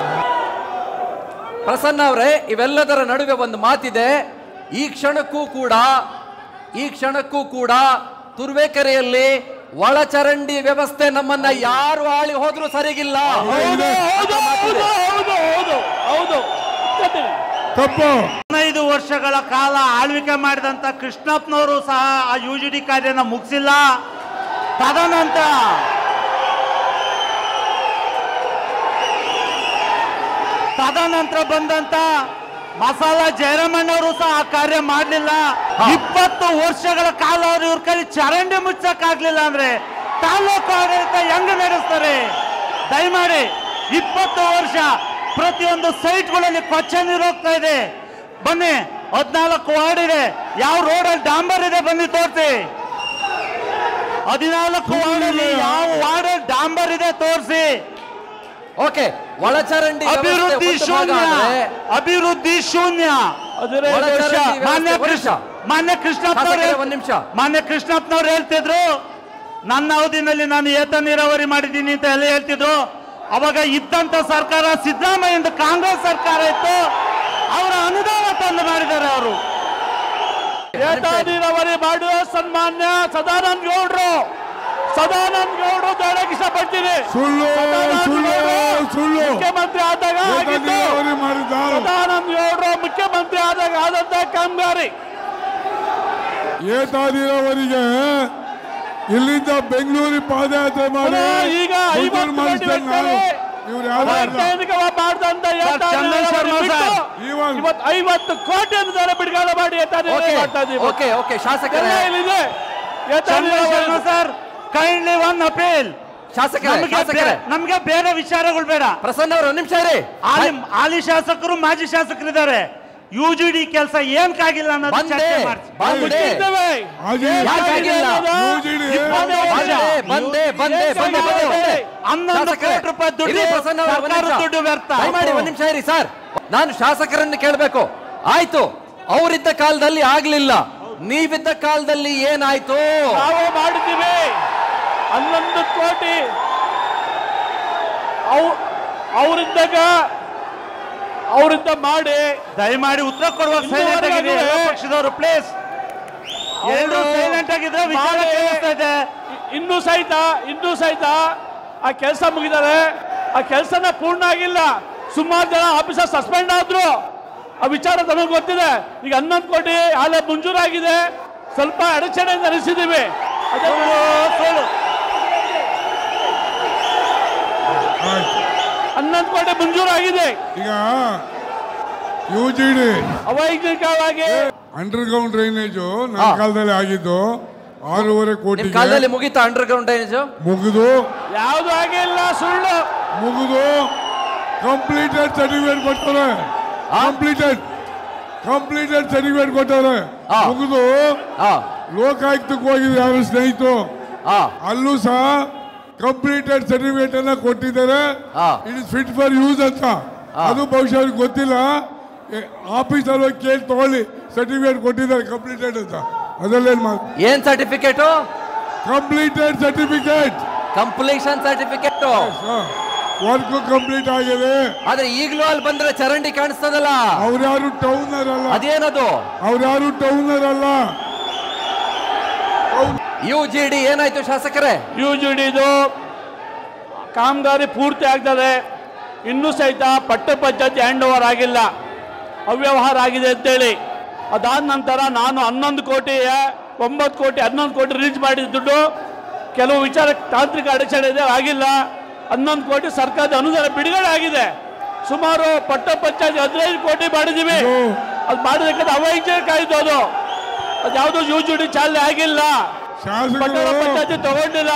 ಪ್ರಸನ್ನ ಅವರೇ ಇವೆಲ್ಲದರ ನಡುವೆ ಒಂದು ಮಾತಿದೆ ಈ ಕ್ಷಣಕ್ಕೂ ಕೂಡ ಈ ಕ್ಷಣಕ್ಕೂ ಕೂಡ ತುರ್ವೇಕೆರೆಯಲ್ಲಿ ಒಳಚರಂಡಿ ವ್ಯವಸ್ಥೆ ನಮ್ಮನ್ನ ಯಾರು ಆಳಿ ಹೋದ್ರೂ ಸರಿಗಿಲ್ಲ ಹೌದು ಹೌದು ಹೌದು ಹೌದು ಹೌದು ಹೌದು ಗೊತ್ತಿದೆ. ತಪ್ಪು ಹದಿನೈದು ವರ್ಷಗಳ ಕಾಲ ಆಳ್ವಿಕೆ ಮಾಡಿದಂತ ಕೃಷ್ಣಪ್ಪನವರು ಸಹ ಆ ಯು ಜಿ ಡಿ ಕಾರ್ಯನ ಮುಗಿಸಿಲ್ಲ ತದನಂತರ ತದನಂತರ ಬಂದಂತ ಮಸಾಲ ಜಯರಾಮಣ್ಣವರು ಸಹ ಆ ಕಾರ್ಯ ಮಾಡಲಿಲ್ಲ ಇಪ್ಪತ್ತು ವರ್ಷಗಳ ಕಾಲ ಅವರು ಇವ್ರ ಕೈ ಚರಂಡಿ ಮುಚ್ಚಕ್ಕಾಗ್ಲಿಲ್ಲ ಅಂದ್ರೆ ತಾಲೂಕು ಆಡಳಿತ ಹೆಂಗ್ ನಡೆಸ್ತಾರೆ ದಯಮಾಡಿ ಇಪ್ಪತ್ತು ವರ್ಷ ಪ್ರತಿಯೊಂದು ಸೈಟ್ಗಳಲ್ಲಿ ಕೊಚ್ಚೆ ನೀರು ಹೋಗ್ತಾ ಇದೆ ಬನ್ನಿ ಹದಿನಾಲ್ಕು ವಾರ್ಡ್ ಇದೆ ಯಾವ ರೋಡಲ್ಲಿ ಡಾಂಬರ್ ಇದೆ ಬನ್ನಿ ತೋರಿಸಿ ಹದಿನಾಲ್ಕು ವಾರ್ಡಲ್ಲಿ ಯಾವ ವಾರ್ಡಲ್ಲಿ ಡಾಂಬರ್ ಇದೆ ತೋರಿಸಿ ಓಕೆ ಒಳಚರಂಡಿ ವ್ಯವಸ್ಥೆ ಅಭಿವೃದ್ಧಿ ಒಂದು ಭಾಗ ಶೂನ್ಯ ಆದ್ರೆ ಅಭಿವೃದ್ಧಿ ಶೂನ್ಯ ಹದಿನೈದು ಒಳಚರಂಡಿ ವರ್ಷ ವ್ಯವಸ್ಥೆ ಮಾನ್ಯ ಒಂದು ಕೃಷ್ಣ ನಿಮಿಷ. ಮಾನ್ಯ ಕೃಷ್ಣಪ್ಪನವ್ರು ಶಾಸಕರೇ, ಹೇಳ್- ಒಂದ್ ನಿಮಿಷ. ಮಾನ್ಯ ಕೃಷ್ಣಪ್ಪನವ್ರು ಹೇಳ್ತಿದ್ರು ನನ್ನ ಅವಧಿನಲ್ಲಿ ನಾನು ಏತ ನೀರಾವರಿ ಮಾಡಿದ್ದೀನಿ ಅಂತ ಎಲ್ಲ ಹೇಳ್ತಿದ್ರು ಅವಾಗ ಇದ್ದಂತ ಸರ್ಕಾರ ಸಿದ್ದರಾಮಯ್ಯ ಕಾಂಗ್ರೆಸ್ ಸರ್ಕಾರ ಇತ್ತು ಅವರ ಅನುದಾನ ತಂದು ಮಾಡಿದ್ದಾರೆ ಅವರು ಏತ ನೀರಾವರಿ ಮಾಡುವ ಸನ್ಮಾನ್ಯ ಸದಾನಂದ ಗೌಡ್ರು ಸದಾನಂದ ಗೌಡ್ರು ಅಂತ ಹೇಳಕ್ ಇಷ್ಟಪಡ್ತೀನಿ ಸುಳ್ಳು ಸದಾನಂದ ಸುಳ್ಳು ಗೌಡ್ರು ಸುಳ್ಳು ಮುಖ್ಯಮಂತ್ರಿ ಆದಾಗ ಆಗಿದ್ದು ಏಕಾಧಿಕಾರಿ ಮಾಡಿದ್ದಾರೆ ಸದಾನಂದ ಗೌಡ್ರು ಮುಖ್ಯಮಂತ್ರಿ ಆದಾಗ ಆದಂತ ಕಾಮಗಾರಿ ಏತಾದಿರವರಿಗೆ ಇಲ್ಲಿಂದ ಬೆಂಗಳೂರಿಗೆ ಪಾದಯಾತ್ರೆ ಮಾಡಿ ಪುನಃ ಈಗ ಮುದ್ದುರು ಐವತ್ತು ಮಾಡಿಸ್ತೇನೆ ಕೋಟಿ ನಾನು ವೆಚ್ಚದಲ್ಲಿ ಇವ್ರು ಯಾರು ಅಲ್ಲ. ವೈಜ್ಞಾನಿಕವಾಗಿ ಮಾಡ್ದಂತ ಏತಾದಿ ಚಂದನ್ ಶರ್ಮಾ ಬಿಟ್ಟು ಸರ್. ಇವಾಗ ಇವತ್ತು ಐವತ್ತು ಕೋಟಿ ಅನುದಾನ ಬಿಡುಗಡೆ ಮಾಡಿ ಏತಾದಿ ಓಕೆ ಮಾಡ್ತಾ ಇದೀವಿ ಓಕೆ ಓಕೆ ಶಾಸಕರೇ ಎಲ್ಲ ಇಲ್ಲಿದೆ ಏತಾದಿ Chandan Sharma sir kindly one appeal ಶಾಸಕರೇ ನಮಗೆ ಶಾಸಕರೇ ನಮ್ಗೆ ಬೇರೆ ವಿಚಾರಗಳು ಬೇಡ ಪ್ರಸನ್ನ ಅವರು ನಿಮಿಷ ಇರಿ ಹಾಲಿ ಹಾಲಿ ಶಾಸಕರು ಮಾಜಿ ಶಾಸಕರಿದ್ದಾರೆ ಯು ಜಿ ಡಿ ಕೆಲಸ ಏನಕ್ಕಾಗಿಲ್ಲ ಅನ್ನೋದು ಬಂದೆ ಚರ್ಚೆ ಮಾಡ್ಸಿ ಬಂದೆ ಇದ್ದೇವೆ. ಹಾಗೆ ಯಾಕಾಗಿಲ್ಲ? UGD ಇಪ್ಪತ್ತನೇ ವರ್ಷ. ಬಂದೆ ಬಂದೆ ಬಂದೆ ಬಂದೆ ಬಂದೆ ಹನ್ನೊಂದು ಶಾಸಕರೇ, ಕೋಟಿ ರೂಪಾಯಿ ದುಡ್ಡು ಇರಿ ಪ್ರಸನ್ನ ಅವರು, ಒಂದ್ ಸರ್ಕಾರದ ನಿಮಿಷ. ದುಡ್ಡು ವ್ಯರ್ಥ. ದಯಮಾಡಿ ಒಂದ್ ನಿಮಿಷ ಇರಿ ಸರ್ ನಾನು ಶಾಸಕರನ್ನು ಕೇಳಬೇಕು ಆಯ್ತು ಅವರಿದ್ದ ಕಾಲದಲ್ಲಿ ಆಗ್ಲಿಲ್ಲ ನೀವಿದ್ದ ಕಾಲದಲ್ಲಿ ಏನಾಯ್ತು ನಾವು ಮಾಡಿದ್ದೀವಿ ಹನ್ನೊಂದು ಕೋಟಿ ಅವ್- ಅವರಿದ್ದಾಗ ಅವರಿದ್ದ ಮಾಡಿ ದಯಮಾಡಿ ಉತ್ತರ ಕೊಡುವ ಸೈಲೆಂಟ್ ಆಗಿದೆ ಇನ್ನೂವರೆಗೂ ಎಲ್ಲ ಪಕ್ಷದವರು ಪ್ಲೇಸ್ ಎರಡು ಅವರು ಸೈಲೆಂಟ್ ಆಗಿದ್ರೆ ವಿಚಾರ ಮಾಡಿ- ಕೇಳಿಸ್ತಾ ಇದೆ ಇನ್ನೂ ಸಹಿತ ಇನ್ನೂ ಸಹಿತ ಆ ಕೆಲಸ ಮುಗಿದರೆ ಆ ಕೆಲಸನ ಪೂರ್ಣ ಆಗಿಲ್ಲ ಸುಮಾರು ಜನ ಆಫೀಸರ್ ಸಸ್ಪೆಂಡ್ ಆದ್ರು ಆ ವಿಚಾರ ನಮಗೆ ಗೊತ್ತಿದೆ ಈಗ ಹನ್ನೊಂದು ಕೋಟಿ ಆಲೆ ಮಂಜೂರಾಗಿದೆ ಸ್ವಲ್ಪ ಅಡಚಣೆಯಿಂದ ನಡೆಸಿದ್ದೀವಿ ಅದೇ ಸೋಲು ಆಯ್ತು. ಹನ್ನೊಂದು ಕೋಟಿ ಮಂಜೂರಾಗಿದೆ ಈಗ ಯು ಜಿ ಡಿ ಅವೈಜ್ಞಾನಿಕವಾಗಿ ಅಂಡರ್ ಗ್ರೌಂಡ್ ಡ್ರೈನೇಜು ನನ್ನ ಹಾ. ಕಾಲದಲ್ಲಿ ಆಗಿದ್ದು ಆರೂವರೆ ನಿಮ್ ಕೋಟಿಗೆ ಕಾಲದಲ್ಲಿ ಮುಗೀತಾ ಅಂಡರ್ ಗ್ರೌಂಡ್ ಡ್ರೈನೇಜ್ ಮುಗಿದು ಯಾವುದು ಆಗಿಲ್ಲ ಸುಳ್ಳು ಮುಗಿದು ಕಂಪ್ಲೀಟೆಡ್ ಸರ್ಟಿಫಿಕೇಟ್ ಕೊಡ್ತಾರೆ ಕಂಪ್ಲೀಟೆಡ್ ಕಂಪ್ಲೀಟೆಡ್ ಸರ್ಟಿಫಿಕೇಟ್ ಕೊಟ್ಟವ್ರೆ ಹಾ. ಮುಗಿದು ಹಾ ಲೋಕಾಯುಕ್ತಕ್ಕೆ ಹೋಗಿದ್ರು ಯಾರು ಸ್ನೇಹಿತರು ಹಾ ಅಲ್ಲೂ ಸಹ ಕಂಪ್ಲೀಟೆಡ್ ಸರ್ಟಿಫಿಕೇಟ್ ಅನ್ನ ಕೊಟ್ಟಿದ್ದಾರೆ ಹಾ. It is fit for use ಅಂತ ಅದು ಬಹುಶಃ ಅವ್ರಿಗೆ ಗೊತ್ತಿಲ್ಲ ಆಫೀಸಲ್ಲಿ ಹೋಗಿ ಕೇಳಿ ತಗೊಳ್ಳಿ ಸರ್ಟಿಫಿಕೇಟ್ ಕೊಟ್ಟಿದ್ದಾರೆ ಕಂಪ್ಲೀಟೆಡ್ ಅಂತ ಅದಲ್ಲೇನು ಮಾತು ಏನ್ certificate completed certificate completion certificate work complete ಆಗಿದೆ ಆದ್ರೆ ಈಗಲೂ ಅಲ್ಲಿ ಬಂದ್ರೆ ಚರಂಡಿ ಕಾಣಿಸ್ತದಲ್ಲ ಅವ್ರ್ಯಾರು ಟೌನರ್ ಅಲ್ಲ ಅದೇನದು ಅವ್ರ್ಯಾರು ಟೌನರ್ ಅಲ್ಲ ಯು ಜಿ ಡಿ ಏನಾಯ್ತು ಶಾಸಕರೇ ಯು ಜಿ ಡಿದು ಕಾಮಗಾರಿ ಪೂರ್ತಿ ಆಗ್ತದೆ ಇನ್ನೂ ಸಹಿತ ಪಟ್ಟ ಪಂಚಾಯತಿ ಹ್ಯಾಂಡ್ ಓವರ್ ಆಗಿಲ್ಲ ಅವ್ಯವಹಾರ ಆಗಿದೆ ಅಂತೇಳಿ ಅದಾದ ನಂತರ ನಾನು ಹನ್ನೊಂದು ಕೋಟಿ ಒಂಬತ್ತು ಕೋಟಿ ಹನ್ನೊಂದು ಕೋಟಿ ರಿಲೀಸ್ ಮಾಡಿದ ದುಡ್ಡು ಕೆಲವು ವಿಚಾರ ತಾಂತ್ರಿಕ ಅಡಚಣೆ ಇದೆ ಆಗಿಲ್ಲ ಹನ್ನೊಂದು ಕೋಟಿ ಸರ್ಕಾರದ ಅನುದಾನ ಬಿಡುಗಡೆ ಆಗಿದೆ ಸುಮಾರು ಪಟ್ಟ ಪಂಚಾಯತಿ ಹದಿನೈದು ಕೋಟಿ ಮಾಡಿದ್ದೀವಿ ಇದು- ಅದು ಮಾಡಿದಕ್ಕೆ ಅವೈಜ್ಞಾನಿಕ ಆಯಿತು ಅದು ಅದು ಯಾವುದೋ ಯು ಜಿ ಡಿ ಚಾಲನೆ ಆಗಿಲ್ಲ ಪಟ್ಟಣ ಶಾಸಕರು ಪಂಚಾಯತಿ ತಗೊಂಡಿಲ್ಲ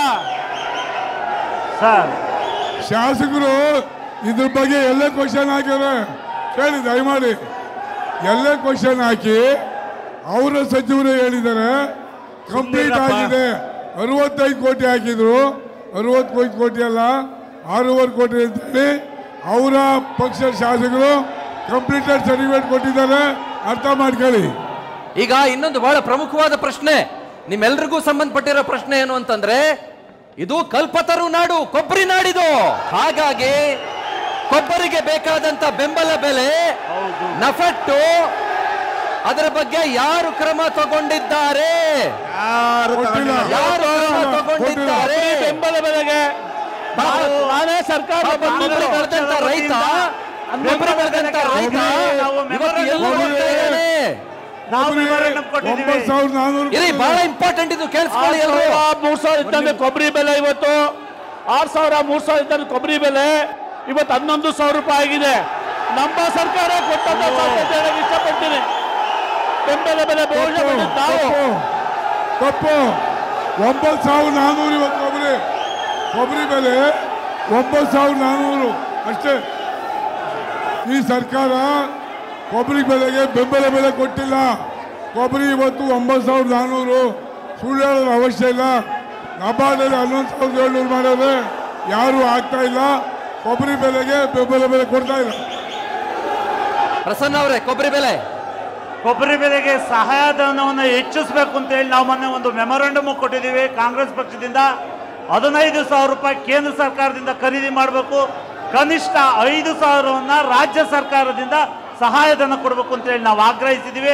ಸರ್ ಶಾಸಕರು ಇದ್ರ ಬಗ್ಗೆ ಎಲ್ಲೇ ಕ್ವಶನ್ ಹಾಕಿದ್ರೆ ಕೇಳಿ ದಯಮಾಡಿ ಎಲ್ಲೇ ಕ್ವಶನ್ ಹಾಕಿ ಅವರ ಸಚಿವರು ಹೇಳಿದ್ದಾರೆ ಕಂಪ್ಲೀಟ್ ಸುಮ್ನಿರಪ್ಪ. ಆಗಿದೆ ಅರವತ್ತೈದು ಕೋಟಿ ಹಾಕಿದ್ರು ಅರವತ್ತೈದು ಕೋಟಿ ಅಲ್ಲ ಆರೂವರೆ ಕೋಟಿ ಅಂತೇಳಿ ಅವರ ಪಕ್ಷದ ಶಾಸಕರು ಕಂಪ್ಲೀಟೆಡ್ ಸರ್ಟಿಫಿಕೇಟ್ ಕೊಟ್ಟಿದ್ದಾರೆ ಅರ್ಥ ಮಾಡ್ಕೊಳ್ಳಿ ಈಗ ಇನ್ನೊಂದು ಬಹಳ ಪ್ರಮುಖವಾದ ಪ್ರಶ್ನೆ ನಿಮ್ಮೆಲ್ರಿಗೂ ಸಂಬಂಧಪಟ್ಟಿರೋ ಪ್ರಶ್ನೆ ಏನು ಅಂತಂದ್ರೆ ಇದು ಕಲ್ಪತರು ನಾಡು ಕೊಬ್ಬರಿ ನಾಡಿದು ಹಾಗಾಗಿ ಕೊಬ್ಬರಿಗೆ ಬೇಕಾದಂತ ಬೆಂಬಲ ಬೆಲೆ ನಫೆಟ್ಟು ಅದರ ಬಗ್ಗೆ ಯಾರು ಕ್ರಮ ತಗೊಂಡಿದ್ದಾರೆ ಯಾರು ಕೊಟ್ಟಿಲ್ಲ. ಯಾರು ಕ್ರಮ ತಗೊಂಡಿದ್ದಾರೆ ಬೆಂಬಲ ಬೆಲೆಗೆ ನಾನು- ನಾನೇ ಸರ್ಕಾರ ಕೊಬ್ಬರಿ ಬೆಳೆದಂತ ರೈತ ಕೊಬ್ಬರಿ ಬೆಳೆದಂತ ರೈತ ನಾವು ಇವತ್ತು ಎಲ್ಲಿ ಹೋಗ್ತಾ ಇದ್ದಾನೆ? ನಾವು memorandum ಕೊಟ್ಟಿದ್ದೀವಿ. ಒಂಬತ್ತು ಸಾವಿರದ ನಾನ್ನೂರು ಇರಿ ಬಹಳ ಇಂಪಾರ್ಟೆಂಟ್ ಇದು ಕೇಳಿಸ್ಕೊಳ್ಳಿ ಆರು ಎಲ್ರು. ಸಾವಿರ ಮೂರ್ ಸಾವಿರ ಇದ್ದಂಗೆ ಕೊಬ್ಬರಿ ಬೆಲೆ ಇವತ್ತು ಆರು ಸಾವಿರ ಮೂರ್ ಸಾವಿರ ಇದ್ದಂಗೆ ಕೊಬ್ಬರಿ ಬೆಲೆ ಇವತ್ತು ಹನ್ನೊಂದು ಸಾವಿರ ರೂಪಾಯಿ ಆಗಿದೆ ನಮ್ಮ ಸರ್ಕಾರ ಕೊಟ್ಟಂತ ಸಾಧ್ಯತೆ ಹೇಳಕ್ ಇಷ್ಟಪಡ್ತೀನಿ ಬೆಂಬಲ ಬೆಲೆ ಬಹುಶಃ ತಪ್ಪು ಬಂದಿದ್ದು ನಾವು ತಪ್ಪು ತಪ್ಪು ಒಂಬತ್ತು ಸಾವಿರದ ನಾನ್ನೂರು ಇವತ್ತು ಕೊಬ್ಬರಿ ಕೊಬ್ಬರಿ ಬೆಲೆ ಒಂಬತ್ತು ಸಾವಿರದ ನಾನ್ನೂರು ಅಷ್ಟೇ ಈ ಸರ್ಕಾರ ಕೊಬ್ಬರಿ ಬೆಲೆಗೆ ಬೆಂಬಲ ಬೆಲೆ ಕೊಟ್ಟಿಲ್ಲ ಕೊಬ್ಬರಿ ಇವತ್ತು ಒಂಬತ್ತು ಸಾವಿರದ ನಾನ್ನೂರು ಸುಳ್ಳು ಹೇಳೋದು ಅವಶ್ಯ ಇಲ್ಲ ನಬಾರ್ಡಲ್ಲಿ ಹನ್ನೊಂದು ಸಾವಿರದ ಏಳ್ನೂರು ಮಾಡೋದು ಯಾರು ಆಗ್ತಾ ಇಲ್ಲ ಕೊಬ್ಬರಿ ಬೆಲೆಗೆ ಬೆಂಬಲ ಬೆಲೆ ಕೊಡ್ತಾ ಇಲ್ಲ ಪ್ರಸನ್ನ ಅವರೇ ಕೊಬ್ಬರಿ ಬೆಲೆ ಕೊಬ್ಬರಿ ಬೆಲೆಗೆ ಸಹಾಯಧನವನ್ನು ಹೆಚ್ಚಿಸಬೇಕು ಅಂತ ಹೇಳಿ ನಾವು ಮೊನ್ನೆ ಒಂದು ಮೆಮೊರಂಡಮ್ ಕೊಟ್ಟಿದ್ದೀವಿ ಕಾಂಗ್ರೆಸ್ ಪಕ್ಷದಿಂದ ಹದಿನೈದು ಸಾವಿರ ರೂಪಾಯಿ ಕೇಂದ್ರ ಸರ್ಕಾರದಿಂದ ಖರೀದಿ ಮಾಡಬೇಕು ಕನಿಷ್ಠ ಐದು ಸಾವಿರವನ್ನ ರಾಜ್ಯ ಸರ್ಕಾರದಿಂದ ಸಹಾಯಧನ ಕೊಡಬೇಕು ಅಂತ ಹೇಳಿ ನಾವು ಆಗ್ರಹಿಸಿದ್ದೀವಿ